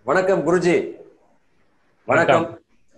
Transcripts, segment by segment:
வணக்கம் குருஜி வணக்கம்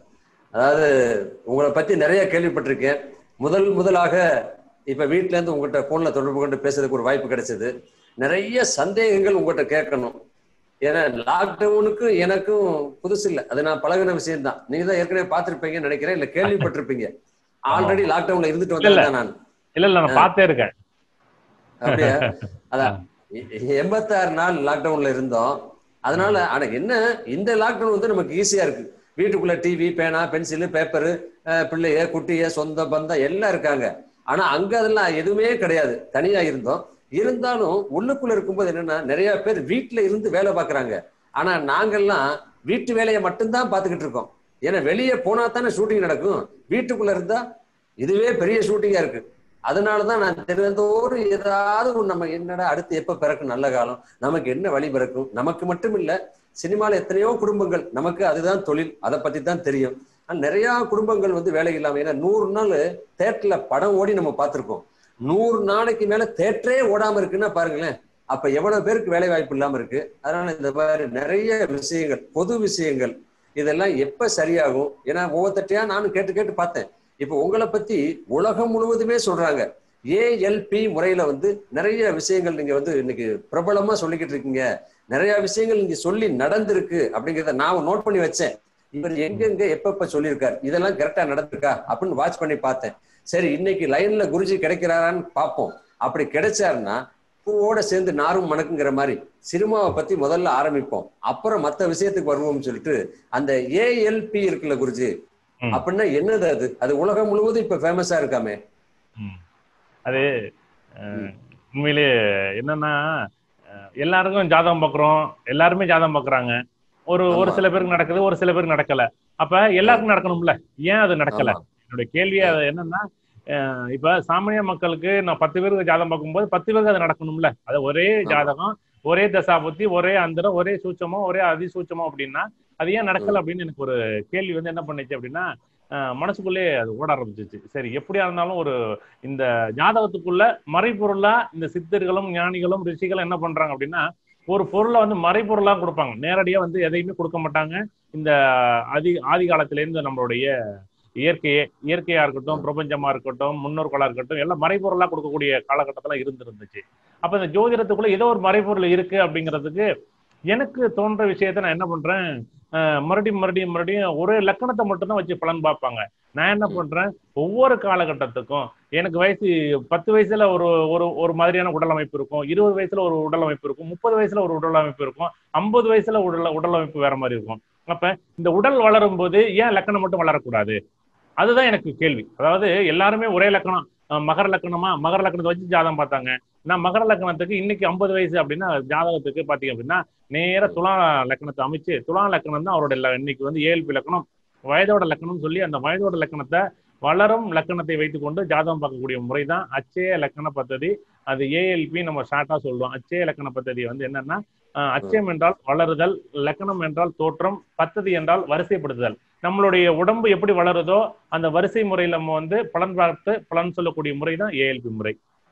அதாவது உங்களை பத்தி நிறைய கேள்விப்பட்டிருக்கேன் முதல் முதலாக இப்ப வீட்ல இருந்து உங்ககிட்ட போன்ல தொடர்பு கொண்டு பேசுறதுக்கு ஒரு வாய்ப்பு கிடைச்சது நிறைய சந்தேகங்கள் உங்ககிட்ட கேட்கணும் ஏன்னா லாக்டவுனுக்கு எனக்கும் புதுசு இல்லை அது நான் பழகின விஷயம் தான் நீங்க தான் ஏற்கனவே பார்த்திருப்பீங்கன்னு நினைக்கிறேன் இல்ல கேள்விப்பட்டிருப்பீங்க ஆல்ரெடி லாக்டவுன்ல இருந்துட்டு வந்தேன் நான் இல்ல இல்ல நான் பார்த்தே இருக்கேன் அப்படியா அதான் எ- எண்பத்தாறு நாள் லாக்டவுன்ல இருந்தோம் அதனால ஆனா என்ன இந்த லாக்டவுன் வந்து நமக்கு ஈஸியா இருக்கு வீட்டுக்குள்ள டிவி பேனா பென்சிலு பேப்பரு பிள்ளைய குட்டிய சொந்த பந்தம் எல்லாம் இருக்காங்க ஆனா அங்க அதெல்லாம் எதுவுமே கிடையாது தனியா இருந்தோம் இருந்தாலும் உள்ளுக்குள்ள இருக்கும்போது என்னன்னா நிறைய பேர் வீட்டுல இருந்து வேலை பார்க்கறாங்க ஆனா நாங்கெல்லாம் வீட்டு வேலையை மட்டும்தான் பார்த்துக்கிட்டு இருக்கோம் ஏன்னா வெளியே போனா தானே ஷூட்டிங் நடக்கும் வீட்டுக்குள்ள இருந்தா இதுவே பெரிய ஷூட்டிங்கா இருக்கு அதனாலதான் நான் தினந்தோறும் ஏதாவது ஒண்ணு நம்ம என்னடா அடுத்து எப்ப பிறக்கும் நல்ல காலம் நமக்கு என்ன வழி பிறக்கும் நமக்கு மட்டும் இல்ல சினிமால எத்தனையோ குடும்பங்கள் நமக்கு அதுதான் தொழில் அதை பத்தி தான் தெரியும் ஆனா நிறைய குடும்பங்கள் வந்து வேலை இல்லாம ஏன்னா நூறு நாள் தேட்டர்ல படம் ஓடி நம்ம பார்த்திருக்கோம் நூறு நாளைக்கு மேல தேட்டரே ஓடாம இருக்குன்னா பாருங்களேன் அப்ப எவ்வளவு பேருக்கு வேலை வாய்ப்பு இல்லாம இருக்கு அதனால இந்த மாதிரி நிறைய விஷயங்கள் பொது விஷயங்கள் இதெல்லாம் எப்ப சரியாகும் ஏன்னா ஒவ்வொருத்தட்டையா நானும் கேட்டு கேட்டு பார்த்தேன் இப்ப உங்களை பத்தி உலகம் முழுவதுமே சொல்றாங்க ஏஎல்பி முறையில வந்து நிறைய விஷயங்கள் நீங்க வந்து இன்னைக்கு பிரபலமா சொல்லிக்கிட்டு இருக்கீங்க நிறைய விஷயங்கள் நீங்க சொல்லி நடந்திருக்கு அப்படிங்கிறத நான் நோட் பண்ணி வச்சேன் இவர் எங்கெங்க எப்பப்ப சொல்லியிருக்காரு இதெல்லாம் கரெக்டா நடந்திருக்கா அப்படின்னு வாட்ச் பண்ணி பார்த்தேன் சரி இன்னைக்கு லைன்ல குருஜி கிடைக்கிறாரான்னு பார்ப்போம் அப்படி கிடைச்சாருன்னா பூவோட சேர்ந்து நாரும் மணக்குங்கிற மாதிரி சினிமாவை பத்தி முதல்ல ஆரம்பிப்போம் அப்புறம் மத்த விஷயத்துக்கு வருவோம்னு சொல்லிட்டு அந்த ஏஎல்பி இருக்குல்ல குருஜி ம். அப்படின்னா என்னது அது அது உலகம் முழுவதும் இப்ப ஃபேமஸா இருக்காமே ம். அது அஹ், உண்மையிலேயே என்னன்னா அஹ், எல்லாருக்கும் ஜாதகம் பார்க்குறோம் எல்லாருமே ஜாதகம் பார்க்குறாங்க ஒரு ஒரு ஆமா. சில பேருக்கு நடக்குது ஒரு சில பேருக்கு நடக்கல அப்ப எல்லாருக்கும் நடக்கணும்ல ஏன் அது நடக்கல ஆமா. என்னுடைய கேள்வி அது என்னன்னா அஹ், இப்ப சாமானிய மக்களுக்கு நான் பத்து பேருக்கு ஜாதகம் பார்க்கும்போது பத்து பேருக்கு அது நடக்கணும்ல அது ஒரே ஜாதகம் ஒரே தசாபுத்தி ஒரே அந்தரம் ஒரே சூட்சமம் ஒரே அதிசூட்சமம் அப்படின்னா அது ஏன் நடக்கல அப்படின்னு எனக்கு ஒரு கேள்வி வந்து என்ன பண்ணுச்சு அப்படின்னா அஹ், மனசுக்குள்ளே அது ஓட ஆரம்பிச்சிச்சு சரி எப்படியா இருந்தாலும் ஒரு இந்த ஜாதகத்துக்குள்ள மறைபொருளா இந்த சித்தர்களும் ஞானிகளும் ரிஷிகளும் என்ன பண்றாங்க அப்படின்னா ஒரு பொருளை வந்து மறைபொருளா கொடுப்பாங்க நேரடியா வந்து எதையுமே கொடுக்க மாட்டாங்க இந்த ஆதி ஆதி காலத்துல இருந்து நம்மளுடைய இயற்கையே இயற்கையா இருக்கட்டும் பிரபஞ்சமா இருக்கட்டும் முன்னோர்களா இருக்கட்டும் எல்லாம் மறைபொருளா கொடுக்கக்கூடிய காலகட்டத்துல இருந்திருந்துச்சு அப்ப இந்த ஜோதிடத்துக்குள்ள ஏதோ ஒரு மறைபொருள் இருக்கு அப்படிங்கிறதுக்கு எனக்கு தோன்ற விஷயத்த நான் என்ன பண்றேன் அஹ் மறுபடியும் மறுபடியும் மறுபடியும் ஒரே லக்கணத்தை மட்டும்தான் வச்சு பலன் பார்ப்பாங்க நான் என்ன பண்றேன் ஒவ்வொரு காலகட்டத்துக்கும் எனக்கு வயசு பத்து வயசுல ஒரு ஒரு ஒரு மாதிரியான உடல் அமைப்பு இருக்கும் இருபது வயசுல ஒரு உடல் அமைப்பு இருக்கும் முப்பது வயசுல ஒரு உடல் அமைப்பு இருக்கும் ஐம்பது வயசுல உடல் உடல் அமைப்பு வேற மாதிரி இருக்கும் அப்ப இந்த உடல் வளரும் போது ஏன் லக்கணம் மட்டும் வளரக்கூடாது அதுதான் எனக்கு கேள்வி அதாவது எல்லாருமே ஒரே லக்கணம் அஹ் மகர லக்கணமா மகர லக்கணத்தை வச்சு ஜாதகம் பார்த்தாங்க நான் மகர லக்கணத்துக்கு இன்னைக்கு ஐம்பது வயசு அப்படின்னா ஜாதகத்துக்கு பாத்தீங்க அப்படின்னா நேர துலா லக்கணத்தை அமைச்சு துலா லக்கணம் தான் அவரோட ல- இன்னைக்கு வந்து ஏஎல்பி லக்கணம் வயதோட லக்கணம் சொல்லி அந்த வயதோட லக்கணத்தை வளரும் லக்கணத்தை வைத்துக்கொண்டு ஜாதகம் பார்க்கக்கூடிய முறை தான் அச்சய லக்கண பദ്ധதி அது ஏஎல்பி நம்ம ஷார்ட்டா சொல்லுவோம் அச்சய லக்கண பദ്ധதி வந்து என்னன்னா அஹ், அச்சயம் என்றால் வளருதல் லக்கணம் என்றால் தோற்றம் பத்ததி என்றால் வரிசைப்படுத்துதல் நம்மளுடைய உடம்பு எப்படி வளருதோ அந்த வரிசை முறையில நம்ம வந்து பலன் பார்த்து பலன் சொல்லக்கூடிய முறை தான் ஏஎல்பி முறை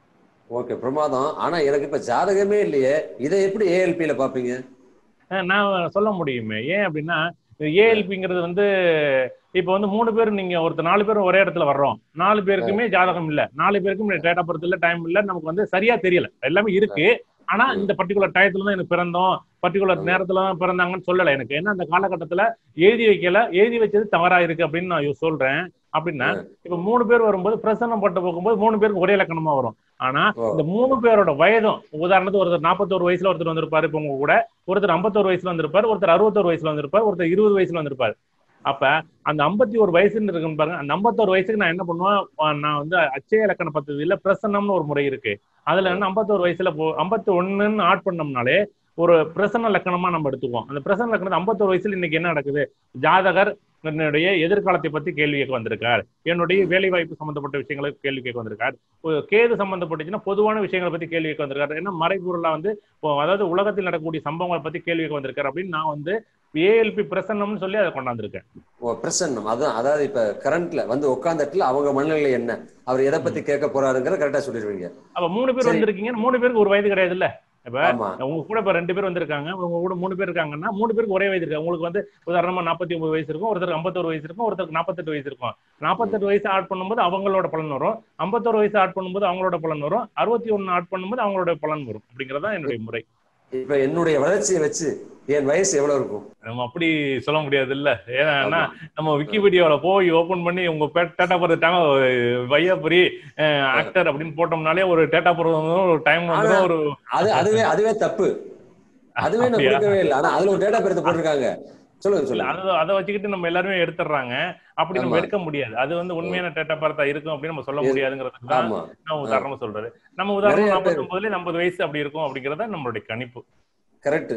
ஓகே பிரமாதம் ஆனா எனக்கு இப்ப ஜாதகமே இல்லையே இதை எப்படி ஏஎல்பியில பாப்பீங்க அஹ் நான் சொல்ல முடியுமே ஏன் அப்படின்னா ஏஎல்பிங்கிறது வந்து இப்போ வந்து மூணு பேர் நீங்க ஒருத்தர் நாலு பேர் ஒரே இடத்துல வர்றோம் நாலு பேருக்குமே ஜாதகம் இல்ல நாலு பேருக்கும் டேட் ஆஃப் பர்த் இல்ல டைம் இல்ல நமக்கு வந்து சரியா தெரியல எல்லாமே இருக்கு ஆனா இந்த பர்டிகுலர் டயத்துல தான் எனக்கு பிறந்தோம் பர்டிகுலர் நேரத்துல தான் பிறந்தாங்கன்னு சொல்லல எனக்கு ஏன்னா அந்த காலகட்டத்துல எழுதி வைக்கல எழுதி வச்சது தவறா இருக்கு அப்படின்னு நான் யோ- சொல்றேன் அப்படின்னா இப்ப மூணு பேர் வரும்போது பிரசன்னம் பட்டு போகும்போது மூணு பேருக்கு ஒரே லக்கணமா வரும் ஆனா ஓ. இந்த மூணு பேரோட வயதும் உதாரணத்துக்கு ஒருத்தர் நாற்பத்தோரு வயசுல ஒருத்தர் வந்திருப்பாரு இப்ப உங்க கூட ஒருத்தர் ஐம்பத்தோரு வயசுல வந்திருப்பார் ஒருத்தர் அறுபத்தோரு வயசுல வந்திருப்பார் ஒருத்தர் இருபது வயசுல வந்திருப்பார் அப்ப அந்த ஐம்பத்தி ஒரு வயசுன்னு இருக்குன்னு பாருங்க அந்த ஐம்பத்தோரு வயசுக்கு நான் என்ன பண்ணுவேன் அஹ் நான் வந்து அச்சய இலக்கண பദ്ധதியில பிரசன்னம்னு ஒரு முறை இருக்கு அதுல என்ன ஐம்பத்தோரு வயசுல போ ஐம்பத்தி ஒண்ணுன்னு ஆட் பண்ணோம்னாலே ஒரு பிரசன்ன லக்கணமா நம்ம எடுத்துக்குவோம் அந்த பிரசன்ன லக்கணம் ஐம்பத்தோரு வயசுல இன்னைக்கு என்ன நடக்குது ஜாதகர் என்னுடைய எதிர்காலத்தை பத்தி கேள்வி கேட்க வந்திருக்கார் என்னுடைய வேலை வாய்ப்பு சம்பந்தப்பட்ட விஷயங்களுக்கு கேள்வி கேட்க வந்திருக்கார் ஒரு கேது சம்பந்தப்பட்டுச்சுன்னா பொதுவான விஷயங்களை பத்தி கேள்வி கேட்க வந்திருக்காரு ஏன்னா மறைபொருளா வந்து இப்போ அதாவது உலகத்தில் நடக்கக்கூடிய சம்பவங்களை பத்தி கேள்வி கேட்க வந்திருக்காரு அப்படின்னு நான் வந்து ஏஎல்பி பிரசன்னம்னு சொல்லி அதை கொண்டாந்துருக்கேன் ஓ பிரசன்னம் அதான் அதாவது இப்ப கரண்ட்ல வந்து உட்கார்ந்தட்டுல அவங்க மனநிலை என்ன அவர் எதை பத்தி கேட்க போறாருங்கிற கரெக்டா சொல்லிடுவீங்க அப்ப மூணு பேர் சரி. வந்திருக்கீங்க மூணு பேருக்கு ஒரு வயது கிடையாது இல்ல இப்ப ஆமா உங்க கூட இப்ப ரெண்டு பேர் வந்திருக்காங்க உங்க கூட மூணு பேர் இருக்காங்கன்னா மூணு பேருக்கு ஒரே வயசு இருக்கு உங்களுக்கு வந்து உதாரணமா நாற்பத்தி ஒன்பது வயசு இருக்கும் ஒருத்தருக்கு ஐம்பத்தோரு வயசு இருக்கும் ஒருத்தருக்கு நாற்பத்தெட்டு வயசு இருக்கும் நாற்பத்தெட்டு வயசு ஆட் பண்ணும்போது அவங்களோட பலன் வரும் ஐம்பத்தோரு வயசு ஆட் பண்ணும்போது அவங்களோட பலன் வரும் அறுபத்தி ஒன்னு ஆட் பண்ணும்போது அவங்களோட பலன் வரும் அப்படிங்கறதா என்னுடைய முறை இப்ப என்னுடைய வளர்ச்சியை வச்சு என் வயசு எவ்வளவு இருக்கும் நம்ம அப்படி சொல்ல முடியாது இல்ல ஏன்னா நம்ம விக்கிபீடியாவில போய் ஓபன் பண்ணி உங்க டேட்டா பர்த்தாங்க வையாபுரி ஆக்டர் அப்படின்னு போட்டோம்னாலே ஒரு டேட்டா பர்த் ஒரு டைம் வந்து ஒரு அது அதுவே அதுவே தப்பு அதுவே நான் அப்படியா? கொடுக்கவே இல்லை ஆனா அதுல ஒரு டேட்டா பேரத்தை போட்டிருக்காங்க சொல்லுங்க இல்ல சொல்லுங்க அதை அதை வச்சுக்கிட்டு நம்ம எல்லாருமே எடுத்துடுறாங்க அப்படி நம்ம ஆமா. எடுக்க முடியாது அது வந்து உண்மையான டேட்டா பார்த்தா இருக்கும் அப்படின்னு நம்ம சொல்ல முடியாதுங்கிறதுக்கு தான் ஆமா நான் உதாரணம் சொல்றது நம்ம உதாரணம் நிறைய பேர். நாற்பத்தி ஒன்பதுல ஐம்பது வயசு அப்படி இருக்கும் அப்படிங்கறத நம்மளுடைய கணிப்பு கரெக்ட்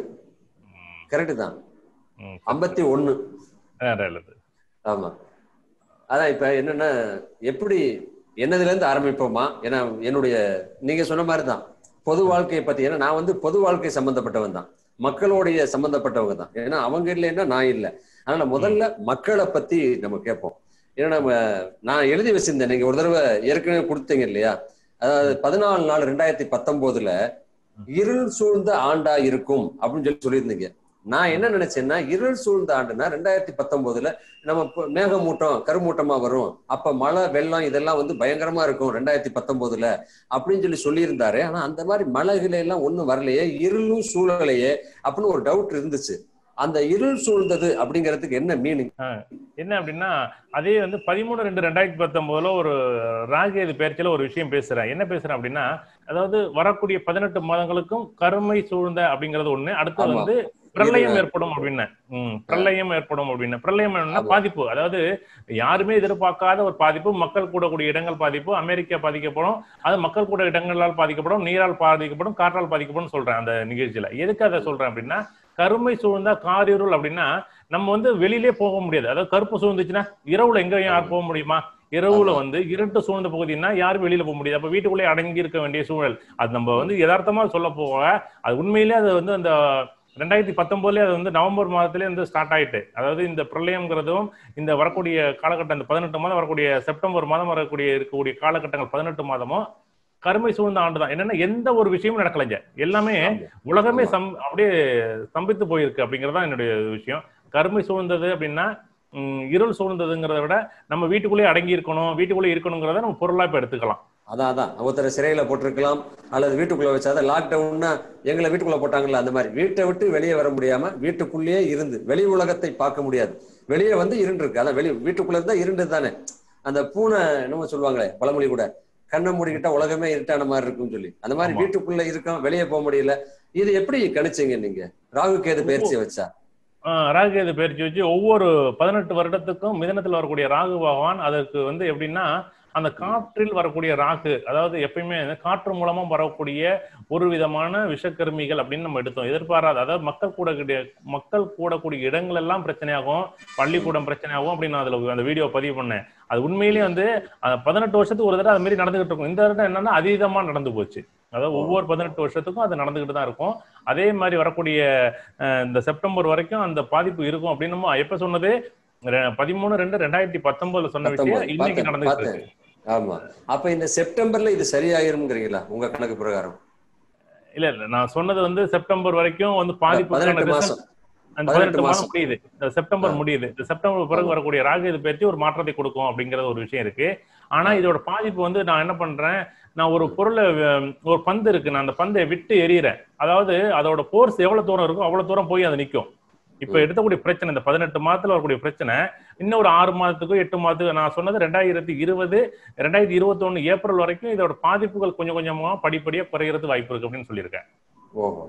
ம், கரெக்ட் தான் ம், ஐம்பத்தி ஒண்ணு வேற இல்லது. ஆமா அதான் இப்ப என்னன்னா எப்படி என்னதுல இருந்து ஆரம்பிப்போமா ஏன்னா என்னுடைய நீங்க சொன்ன மாதிரி தான் பொது வாழ்க்கையை பத்தி ஏன்னா நான் வந்து பொது வாழ்க்கை சம்பந்தப்பட்டவன் தான் மக்களோடைய சம்பந்தப்பட்டவங்க தான் ஏன்னா அவங்க இல்லைன்னா நான் இல்லை அதனால முதல்ல மக்களை பத்தி நம்ம கேட்போம் ஏன்னா நம்ம நான் எழுதி வச்சிருந்தேன் நீங்க ஒரு தடவை ஏற்கனவே கொடுத்தீங்க இல்லையா அதாவது பதினாலு நாள் ரெண்டாயிரத்தி பத்தொன்பதுல இருள் சூழ்ந்த ஆண்டா இருக்கும் அப்படின்னு சொல்லி சொல்லியிருந்தீங்க நான் என்ன நினைச்சேன்னா இருள் சூழ்ந்த ஆண்டுனா ரெண்டாயிரத்தி பத்தொன்பதுல நம்ம இப்ப மேகமூட்டம் கருமூட்டமா வரும் அப்ப மழை வெள்ளம் இதெல்லாம் வந்து பயங்கரமா இருக்கும் ரெண்டாயிரத்தி பத்தொன்பதுல அப்படின்னு சொல்லி சொல்லியிருந்தாரு ஆனா அந்த மாதிரி மழைகளை எல்லாம் ஒண்ணும் வரலையே இருளும் சூழலையே அப்படின்னு ஒரு டவுட் இருந்துச்சு அந்த இருள் சூழ்ந்தது அப்படிங்கிறதுக்கு என்ன மீனிங் என்ன அப்படின்னா அதே வந்து பதிமூணு ரெண்டு ரெண்டாயிரத்தி பத்தொன்பதுல ஒரு ராகேது பயிற்சியில ஒரு விஷயம் பேசுறேன் என்ன பேசுறேன் அப்படின்னா அதாவது வரக்கூடிய பதினெட்டு மாதங்களுக்கும் கருமை சூழ்ந்த அப்படிங்கிறது ஒண்ணு அடுத்து ஆமா. வந்து பிரளயம் இது- ஏற்படும் அப்படின்னு ம் பிரளயம் ஏற்படும் அப்படின்னு பிரளயம் என்னன்னா ஆமா. பாதிப்பு அதாவது யாருமே எதிர்பார்க்காத ஒரு பாதிப்பு மக்கள் கூடக்கூடிய இடங்கள் பாதிப்பு அமெரிக்கா பாதிக்கப்படும் அது மக்கள் கூட இடங்களால் பாதிக்கப்படும் நீரால் பாதிக்கப்படும் காற்றால் பாதிக்கப்படும் சொல்றேன் அந்த நிகழ்ச்சியில எதுக்கு அதை சொல்றேன் அப்படின்னா கருமை சூழ்ந்தா காரிருள் அப்படின்னா நம்ம வந்து வெளியிலே போக முடியாது அதாவது கருப்பு சூழ்ந்துச்சுன்னா இரவுல எங்க யார் போக முடியுமா இரவுல ஆமா. வந்து இருட்டு சூழ்ந்த பகுதின்னா யாரும் வெளியில போக முடியாது அப்ப வீட்டுக்குள்ளே அடங்கி இருக்க வேண்டிய சூழல் அது நம்ம வந்து யதார்த்தமா சொல்ல போக அது உண்மையிலே அது வந்து அந்த ரெண்டாயிரத்தி பத்தொன்பதுல அது வந்து நவம்பர் மாதத்திலே வந்து ஸ்டார்ட் ஆயிட்டு அதாவது இந்த பிரளயம்ங்கிறதும் இந்த வரக்கூடிய காலகட்டம் இந்த பதினெட்டு மாதம் வரக்கூடிய செப்டம்பர் மாதம் வரக்கூடிய இருக்கக்கூடிய காலகட்டங்கள் பதினெட்டு மாதமும் கருமை சூழ்ந்த ஆண்டு தான் என்னன்னா எந்த ஒரு விஷயமும் நடக்கலைங்க எல்லாமே உலகமே ஆமா. சம் அப்படியே ஸ்தம்பித்து போயிருக்கு அப்படிங்கறதுதான் என்னுடைய விஷயம் கருமை சூழ்ந்தது அப்படின்னா ம், இருள் சூழ்ந்ததுங்கிறத விட நம்ம வீட்டுக்குள்ளேயே அடங்கி இருக்கணும் வீட்டுக்குள்ளே இருக்கணுங்கிறத நம்ம பொருளா இப்ப எடுத்துக்கலாம் அதான் அதான் ஒருத்தரை சிறையில போட்டிருக்கலாம் அல்லது வீட்டுக்குள்ள வச்சாதான் லாக்டவுன்னா எங்களை வீட்டுக்குள்ள போட்டாங்கல்ல அந்த மாதிரி வீட்டை விட்டு வெளியே வர முடியாம வீட்டுக்குள்ளேயே இருந்து வெளி உலகத்தை பார்க்க முடியாது வெளியே வந்து இருண்டு இருக்கு அதான் வெளி வீட்டுக்குள்ள இருந்தா இருண்டு தானே அந்த பூனை என்னமோ சொல்லுவாங்களே பழமொழி கூட கண்ணை மூடிக்கிட்டா உலகமே இருட்டான மாதிரி இருக்கும்னு சொல்லி அந்த மாதிரி ஆமா. வீட்டுக்குள்ள இருக்கோம் வெளியே போக முடியல இது எப்படி கணிச்சீங்க நீங்க ராகு கேது பயிற்சியை வச்சா ஆஹ் ராகுகேது பயிற்சி வச்சு ஒவ்வொரு பதினெட்டு வருடத்துக்கும் மிதனத்தில் வரக்கூடிய ராகு பகவான் அதற்கு வந்து எப்படின்னா அந்த காற்றில் வரக்கூடிய ராகு அதாவது எப்பயுமே வந்து காற்று மூலமா வரக்கூடிய ஒரு விதமான விஷக்கருமிகள் அப்படின்னு நம்ம எடுத்தோம் எதிர்பாராத அதாவது மக்கள் கூட மக்கள் கூடக்கூடிய இடங்கள் எல்லாம் பிரச்சனையாகும் பள்ளிக்கூடம் பிரச்சனையாகும் அப்படின்னு நான் அதுல அந்த வீடியோ பதிவு பண்ணேன் அது உண்மையிலேயே வந்து அந்த பதினெட்டு வருஷத்துக்கு ஒரு தடவை அது மாதிரி நடந்துகிட்டு இருக்கும் இந்த வருடம் என்னன்னா அதீதமா நடந்து போச்சு அதாவது ஒவ்வொரு பதினெட்டு வருஷத்துக்கும் அது நடந்துகிட்டு தான் இருக்கும் அதே மாதிரி வரக்கூடிய அஹ், இந்த செப்டம்பர் வரைக்கும் அந்த பாதிப்பு இருக்கும் அப்படின்னு நம்ம எப்ப சொன்னது ரெ- பதிமூணு ரெண்டு ரெண்டாயிரத்தி பத்தொன்பதுல சொன்ன விஷயம் பத்தொன்பது. இன்னைக்கு பார்த்தேன், நடந்துகிட்டு பார்த்தேன். இருக்கு ஆமா அப்ப இந்த செப்டம்பர்ல இது சரியாயிரும்ங்கிறீங்களா உங்க கணக்கு பிரகாரம் இல்ல இல்ல நான் சொன்னது வந்து செப்டம்பர் வரைக்கும் வந்து பாதிப்புக்கான பதினெட்டு result- மாசம் அந்த பதினெட்டு பதினெட்டு மாதம் மாசம். முடியுது இந்த செப்டம்பர் ஆ. முடியுது இந்த செப்டம்பர் பிறகு ஆமா. வரக்கூடிய ராகு இது பற்றி ஒரு மாற்றத்தை கொடுக்கும் அப்படிங்கறது ஒரு விஷயம் இருக்கு ஆனா ஆ. இதோட பாதிப்பு வந்து நான் என்ன பண்றேன் நான் ஒரு பொருளை அஹ், ஒரு பந்து இருக்கு நான் அந்த பந்தை விட்டு எறிகிறேன் அதாவது அதோட போர்ஸ் எவ்வளவு தூரம் இருக்கோ அவ்வளவு தூரம் போய் அது நிக்கும் இப்ப ம். எடுக்கக்கூடிய பிரச்சனை இந்த பதினெட்டு மாதத்துல வரக்கூடிய பிரச்சனை இன்னும் ஒரு ஆறு மாதத்துக்கோ எட்டு மாதத்துக்கு நான் சொன்னது ரெண்டாயிரத்தி இருபது ரெண்டாயிரத்தி இருபத்தி ஏப்ரல் வரைக்கும் இதோட பாதிப்புகள் கொஞ்சம் கொஞ்சமா படிப்படியா குறையறது வாய்ப்பு இருக்கு அப்படின்னு சொல்லியிருக்கேன் ஓஹோ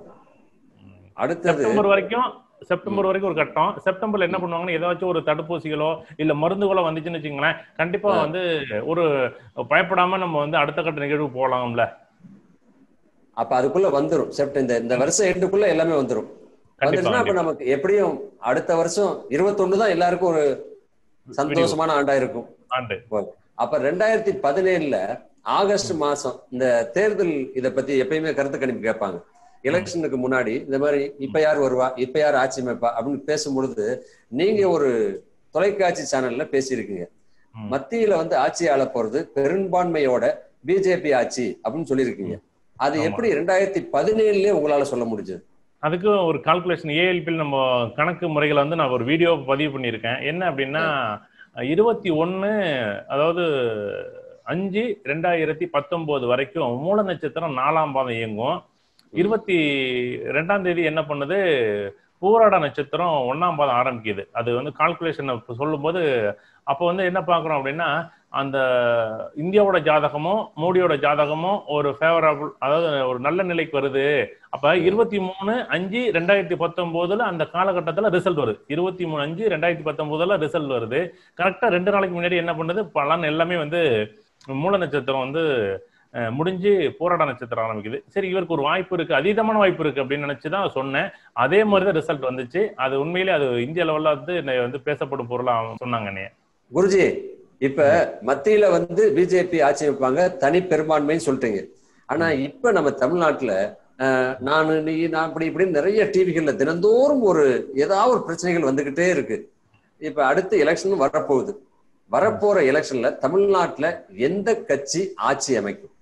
அடுத்தது செப்டம்பர் வரைக்கும் செப்டம்பர் வரைக்கும் ஒரு கட்டம் செப்டம்பர்ல என்ன பண்ணுவாங்கன்னா ஏதாச்சும் ஒரு தடுப்பூசிகளோ இல்ல மருந்துகளோ வந்துச்சுன்னு வச்சுங்களேன் கண்டிப்பா ஆ. வந்து ஒரு பயப்படாம நம்ம வந்து அடுத்த கட்ட நிகழ்வு போலாம்ல அப்ப அதுக்குள்ள வந்துரும் செப்டம்பர் இந்த இந்த வருஷம் எண்டுக்குள்ள எல்லாமே வந்துரும் வந்துருச்சுன்னா அப்ப கண்டிப்பா நமக்கு எப்படியும் அடுத்த வருஷம் இருபத்தொன்னு தான் எல்லாருக்கும் ஒரு சந்தோஷமான ஆண்டா இருக்கும் ஆண்டு அப்ப ரெண்டாயிரத்தி பதினேழுல ஆகஸ்ட் மாசம் இந்த தேர்தல் இத பத்தி எப்பயுமே கருத்து கணிப்பு கேட்பாங்க எலெக்ஷனுக்கு முன்னாடி இந்த மாதிரி இப்ப யார் வருவா இப்ப யார் ஆட்சி அமைப்பா அப்படின்னு பேசும்பொழுது நீங்க ஒரு தொலைக்காட்சி சேனல்ல பேசியிருக்கீங்க ம். மத்தியில வந்து ஆட்சி ஆள போறது பெரும்பான்மையோட பிஜேபி ஆட்சி அப்படின்னு சொல்லியிருக்கீங்க அது ஆமா. எப்படி ரெண்டாயிரத்தி பதினேழுலயே உங்களால சொல்ல முடிஞ்சது அதுக்கு ஒரு கால்குலேஷன் ஏஎல்பியில் நம்ம கணக்கு முறைகளை வந்து நான் ஒரு வீடியோ பதிவு பண்ணியிருக்கேன் என்ன அப்படின்னா இருபத்தி ஒன்று அதாவது அஞ்சு ரெண்டாயிரத்தி பத்தொன்பது வரைக்கும் மூல நட்சத்திரம் நாலாம் பாதம் இயங்கும் இருபத்தி ரெண்டாம் தேதி என்ன பண்ணுது பூராட நட்சத்திரம் ஒன்னாம் பாதம் ஆரம்பிக்குது அது வந்து கால்குலேஷன் சொல்லும்போது அப்போ வந்து என்ன பார்க்குறோம் அப்படின்னா அந்த இந்தியாவோட ஜாதகமும் மோடியோட ஜாதகமும் ஒரு ஃபேவரபிள் அதாவது ஒரு நல்ல நிலைக்கு வருது அப்ப இருபத்தி மூணு அஞ்சு ரெண்டாயிரத்தி பத்தொன்பதுல அந்த காலகட்டத்துல ரிசல்ட் வருது இருபத்தி மூணு அஞ்சு ரெண்டாயிரத்தி பத்தொன்பதுல ரிசல்ட் வருது கரெக்டா ரெண்டு நாளைக்கு முன்னாடி என்ன பண்ணுது பலன் எல்லாமே வந்து மூல நட்சத்திரம் வந்து அஹ், முடிஞ்சு போராட நட்சத்திரம் ஆரம்பிக்குது சரி இவருக்கு ஒரு வாய்ப்பு இருக்கு அதீதமான வாய்ப்பு இருக்கு அப்படின்னு நினைச்சுதான் சொன்னேன் அதே மாதிரி தான் ரிசல்ட் வந்துச்சு அது உண்மையிலே அது இந்திய லெவல்ல வந்து என்னை வந்து பேசப்படும் பொருளா சொன்னாங்க என்னைய குருஜி இப்ப மத்தியில வந்து பிஜேபி ஆட்சி வைப்பாங்க தனி பெரும்பான்மைன்னு சொல்லிட்டீங்க ஆனா இப்ப நம்ம தமிழ்நாட்டுல அஹ், நான் நீ நான் இப்படி இப்படின்னு நிறைய டிவிகள்ல தினந்தோறும் ஒரு ஏதாவது ஒரு பிரச்சனைகள் வந்துகிட்டே இருக்கு இப்ப அடுத்த எலெக்ஷன் வரப்போகுது வரப்போற எலெக்ஷன்ல தமிழ்நாட்டுல எந்த கட்சி ஆட்சி அமைக்கும்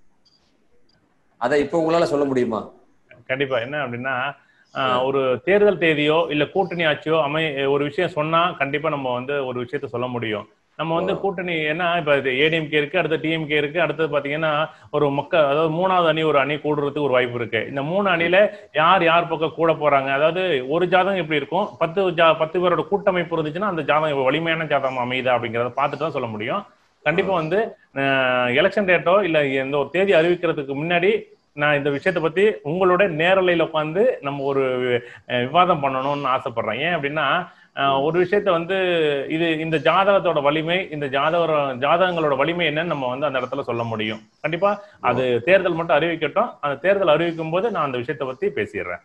அதை இப்ப உங்களால சொல்ல முடியுமா கண்டிப்பா என்ன அப்படின்னா ஆஹ், ஒரு தேர்தல் தேதியோ இல்ல கூட்டணி ஆட்சியோ அமை ஒரு விஷயம் சொன்னா கண்டிப்பா நம்ம வந்து ஒரு விஷயத்த சொல்ல முடியும் நம்ம வந்து ஓ. கூட்டணி என்ன இப்ப ஏடிஎம்கே இருக்கு அடுத்து டிஎம்கே இருக்கு அடுத்தது பாத்தீங்கன்னா ஒரு மக்கள் அதாவது மூணாவது அணி ஒரு அணி கூடுறதுக்கு ஒரு வாய்ப்பு இருக்கு இந்த மூணு அணியில யார் யார் பக்கம் கூட போறாங்க அதாவது ஒரு ஜாதகம் எப்படி இருக்கும் பத்து ஜா பத்து பேரோட கூட்டமைப்பு இருந்துச்சுன்னா அந்த ஜாதகம் வலிமையான ஜாதகம் அமையுதா அப்படிங்கறத பார்த்துட்டு தான் சொல்ல முடியும் கண்டிப்பா வந்து எலெக்ஷன் டேட்டோ இல்ல எந்த ஒரு தேதி அறிவிக்கிறதுக்கு முன்னாடி நான் இந்த விஷயத்தை பத்தி உங்களோட நேரலையில உட்காந்து நம்ம ஒரு அஹ், விவாதம் பண்ணணும்னு ஆசைப்படுறேன் ஏன் அப்படின்னா அஹ், ஒரு விஷயத்த வந்து இது இந்த ஜாதகத்தோட வலிமை இந்த ஜாதக ஜாதகங்களோட வலிமை என்னன்னு நம்ம வந்து அந்த இடத்துல சொல்ல முடியும் கண்டிப்பா அது தேர்தல் மட்டும் அறிவிக்கட்டும் அந்த தேர்தல் அறிவிக்கும் போது நான் அந்த விஷயத்தை பத்தி பேசிடுறேன்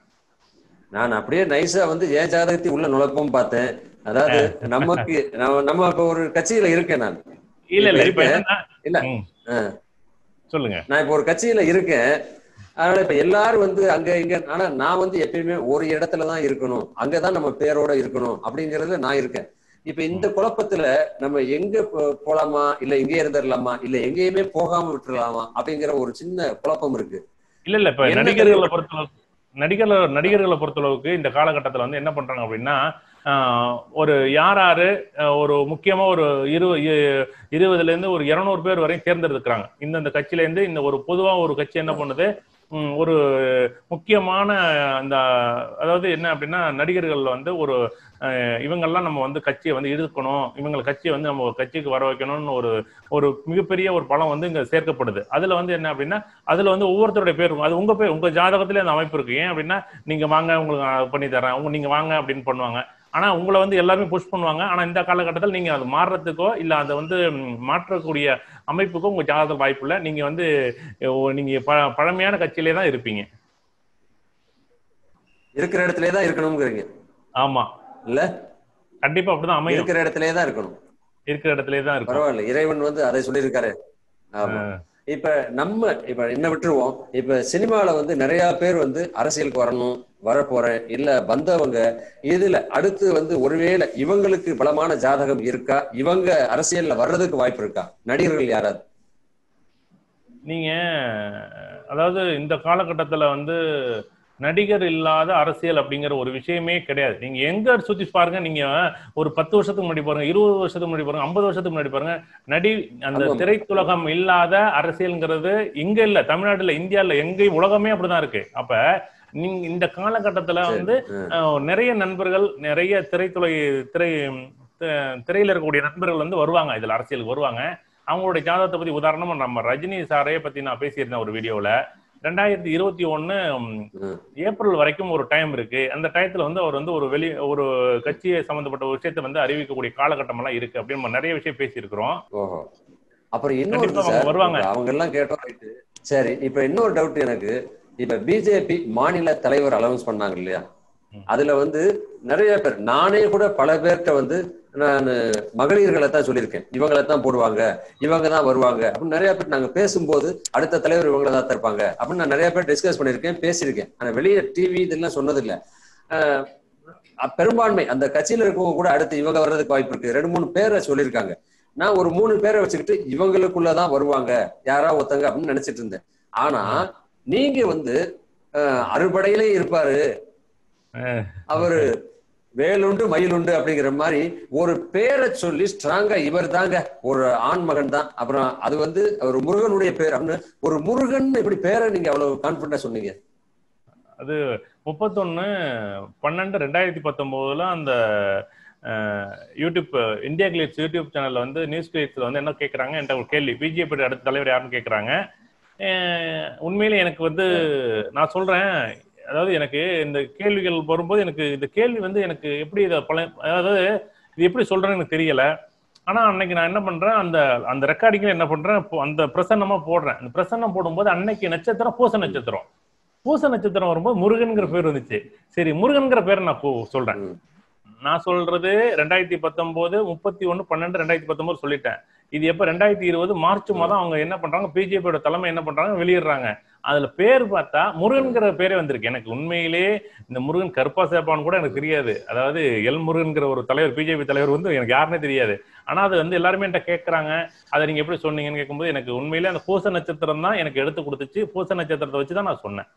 நான் அப்படியே நைஸா வந்து ஏன் ஜாதகத்தை உள்ள நுழைப்போம் பார்த்தேன் அதாவது நமக்கு நம்ம- நம்ம இப்ப ஒரு கட்சியில இருக்கேன் நான் இல்ல இல்ல இப்ப இப்ப இருக்க- என்னன்னா இல்ல. ம். ஆ. சொல்லுங்க நான் இப்ப ஒரு கட்சியில இருக்கேன் அதனால இப்ப எல்லாரும் வந்து அங்க இங்க ஆனா நான் வந்து எப்பயுமே ஒரு இடத்துல தான் இருக்கணும் அங்கதான் நம்ம பேரோட இருக்கணும் அப்படிங்கறதுல நான் இருக்கேன் இப்ப இந்த குழப்பத்துல நம்ம எங்க போ- போலாமா இல்ல இங்கே இருந்துடலாமா இல்ல எங்கேயுமே போகாம விட்டுறலாமா அப்படிங்கிற ஒரு சின்ன குழப்பம் இருக்கு இல்ல இல்ல இப்ப என்ன நடிகர்களை பொறுத்தளவுக்கு நடிகர்கள் நடிகர்களை பொறுத்தளவுக்கு இந்த காலகட்டத்துல வந்து என்ன பண்றாங்க அப்படின்னா ஆஹ், ஒரு யார் யாரு ஆஹ், ஒரு முக்கியமா ஒரு இரு இ- இருபதுல இருந்து ஒரு இருநூறு பேர் வரையும் தேர்ந்தெடுக்கிறாங்க இந்தந்த கட்சியில இருந்து இந்த ஒரு பொதுவா ஒரு கட்சி என்ன பண்ணுது ம், ஒரு முக்கியமான அந்த அதாவது என்ன அப்படின்னா நடிகர்கள் வந்து ஒரு அஹ், இவங்கெல்லாம் நம்ம வந்து கட்சியை வந்து இழுக்கணும் இவங்களை கட்சியை வந்து நம்ம ஒரு கட்சிக்கு வர வைக்கணும்னு ஒரு ஒரு மிகப்பெரிய ஒரு பலம் வந்து இங்க சேர்க்கப்படுது அதுல வந்து என்ன அப்படின்னா அதுல வந்து ஒவ்வொருத்தருடைய பேர் இருக்கும் அது உங்க பேர் உங்க ஜாதகத்திலே அந்த அமைப்பு இருக்கு ஏன் அப்படின்னா நீங்க வாங்க உங்களுக்கு நான் பண்ணி தரேன் உங்க நீங்க வாங்க அப்படின்னு பண்ணுவாங்க ஆனா உங்களை வந்து எல்லாருமே புஷ் பண்ணுவாங்க ஆனா இந்த காலகட்டத்தில் நீங்க அது மாறுறதுக்கோ இல்ல அதை வந்து ம், மாற்றக்கூடிய அமைப்புக்கோ உங்க ஜாதகத்தில் வாய்ப்பு இல்லை நீங்க வந்து அஹ், நீங்க ப- பழமையான கட்சியிலே தான் இருப்பீங்க இருக்கிற இடத்துல தான் இருக்கணுங்கிறீங்க ஆமா இல்ல கண்டிப்பா அப்படிதான் அமையும் இருக்கிற இடத்துல தான் இருக்கணும் இருக்கிற இடத்திலே தான் இருக்கும் பரவாயில்ல இறைவன் வந்து அதை சொல்லியிருக்காரு ஆமா இப்ப நம்ம இப்ப என்ன விட்டுருவோம் இப்ப சினிமால வந்து நிறைய பேர் வந்து அரசியலுக்கு வரணும் வரப்போறேன் இல்ல வந்தவங்க இதுல அடுத்து வந்து ஒருவேளை இவங்களுக்கு பலமான ஜாதகம் இருக்கா இவங்க அரசியல்ல வர்றதுக்கு வாய்ப்பு இருக்கா நடிகர்கள் யாராவது நீங்க அதாவது இந்த காலகட்டத்துல வந்து நடிகர் இல்லாத அரசியல் அப்படிங்கிற ஒரு விஷயமே கிடையாது நீங்க எங்க சுத்தி பாருங்க நீங்க ஒரு பத்து வருஷத்துக்கு முன்னாடி பாருங்க இருபது வருஷத்துக்கு முன்னாடி பாருங்க ஐம்பது வருஷத்துக்கு முன்னாடி பாருங்க நடி அந்த ஆமாம். திரைத்துலகம் இல்லாத அரசியல்ங்கிறது இங்க இல்ல தமிழ்நாட்டுல இந்தியால எங்க உலகமே அப்படிதான் இருக்கு அப்ப நீங்க இந்த காலகட்டத்துல வந்து அஹ், நிறைய நண்பர்கள் நிறைய திரைத்துறை திரை தி- திரையில இருக்கக்கூடிய நண்பர்கள் வந்து வருவாங்க இதுல அரசியலுக்கு வருவாங்க அவங்களுடைய ஜாதகத்தை பத்தி உதாரணமா நம்ம ரஜினி சாரையே பத்தி நான் பேசியிருந்தேன் ஒரு வீடியோல ரெண்டாயிரத்தி இருபத்தி ஒன்னு ம். ஏப்ரல் வரைக்கும் ஒரு டைம் இருக்கு அந்த டயத்துல வந்து அவர் வந்து ஒரு வெளி ஒரு கட்சியை சம்பந்தப்பட்ட ஒரு விஷயத்தை வந்து அறிவிக்கக்கூடிய காலகட்டம் எல்லாம் இருக்கு அப்படின்னு நம்ம நிறைய விஷயம் பேசியிருக்கிறோம் ஓஹோ அப்புறம் இன்னொரு கண்டிப்பா அவங்க சார் வருவாங்க. இப்ப அவங்க எல்லாம் கேட்டோம் ரைட்டு சரி இப்ப இன்னொரு டவுட் எனக்கு இப்ப பிஜேபி மாநில தலைவர் அலௌன்ஸ் பண்ணாங்க இல்லையா ம். அதுல வந்து நிறைய பேர் நானே கூட பல பேர்கிட்ட வந்து நான் மகளிர்களை தான் சொல்லியிருக்கேன் இவங்களை தான் போடுவாங்க இவங்க தான் வருவாங்க அப்படின்னு நிறைய பேர் நாங்க பேசும்போது அடுத்த தலைவர் இவங்கள தான் இருப்பாங்க அப்படின்னு நான் நிறைய பேர் டிஸ்கஸ் பண்ணியிருக்கேன் பேசியிருக்கேன் ஆனா வெளியே டிவி இதெல்லாம் சொன்னதில்லை ஆஹ் அ- பெரும்பான்மை அந்த கட்சியில இருக்கவங்க கூட அடுத்து இவங்க வர்றதுக்கு வாய்ப்பு இருக்கு ரெண்டு மூணு பேரை சொல்லியிருக்காங்க நான் ஒரு மூணு பேரை வச்சுக்கிட்டு இவங்களுக்குள்ளதான் வருவாங்க யாரா ஒருத்தங்க அப்படின்னு நினைச்சிட்டு இருந்தேன் ஆனா நீங்க வந்து அஹ், அறுபடையிலே இருப்பாரு அஹ், அவரு வேலுண்டு மயிலுண்டு அப்படிங்கிற மாதிரி ஒரு பேரை சொல்லி ஸ்ட்ராங்கா இவர் தாங்க ஒரு ஆண் மகன் தான் அப்புறம் அது வந்து ஒரு முருகனுடைய பேர் அப்படின்னு ஒரு முருகன் இப்படி பேரை நீங்க அவ்வளவு கான்பிடண்டா சொன்னீங்க அது முப்பத்தொன்னு பன்னெண்டு ரெண்டாயிரத்தி பத்தொன்பதுல அந்த அஹ், யூடியூப் இந்தியா கிளிப்ஸ் யூடியூப் சேனல்ல வந்து நியூஸ் கிளிப்ஸ்ல வந்து என்ன கேட்கறாங்க என்கிட்ட ஒரு கேள்வி பிஜேபி அடுத்த தலைவர் யாருன்னு கேட்கறாங்க அஹ், உண்மையிலே எனக்கு வந்து நான் சொல்றேன் அதாவது எனக்கு இந்த கேள்விகள் வரும்போது எனக்கு இந்த கேள்வி வந்து எனக்கு எப்படி இதை பல அதாவது இது எப்படி சொல்றேன்னு எனக்கு தெரியல ஆனா அன்னைக்கு நான் என்ன பண்றேன் அந்த அந்த ரெக்கார்டிங்ல என்ன பண்றேன் இப்போ அந்த பிரசன்னமா போடுறேன் அந்த பிரசன்னம் போடும்போது அன்னைக்கு நட்சத்திரம் பூச நட்சத்திரம் பூச நட்சத்திரம் வரும்போது முருகன்கிற பேர் வந்துச்சு சரி முருகன்கிற பேரை நான் இப்போ சொல்றேன் ம். நான் சொல்றது ரெண்டாயிரத்தி பத்தொன்பது முப்பத்தி ஒன்னு பன்னெண்டு ரெண்டாயிரத்தி பத்தொன்பது சொல்லிட்டேன் இது எப்ப ரெண்டாயிரத்தி இருபது மார்ச் மாதம் அவங்க என்ன பண்றாங்க பிஜேபியோட தலைமை என்ன பண்றாங்க வெளியிடுறாங்க அதுல பேர் பார்த்தா முருகன்கிற பேரே வந்திருக்கு எனக்கு உண்மையிலே இந்த முருகன் கருப்பா சேப்பான்னு கூட எனக்கு தெரியாது அதாவது எல் முருகன்கிற ஒரு தலைவர் பிஜேபி தலைவர் வந்து எனக்கு யாருன்னே தெரியாது ஆனா அது வந்து எல்லாருமே என்கிட்ட கேட்கறாங்க அதை நீங்க எப்படி சொன்னீங்கன்னு கேட்கும்போது எனக்கு உண்மையிலே அந்த பூச நட்சத்திரம் தான் எனக்கு எடுத்து கொடுத்துச்சு பூச நட்சத்திரத்தை வச்சு தான் நான் சொன்னேன்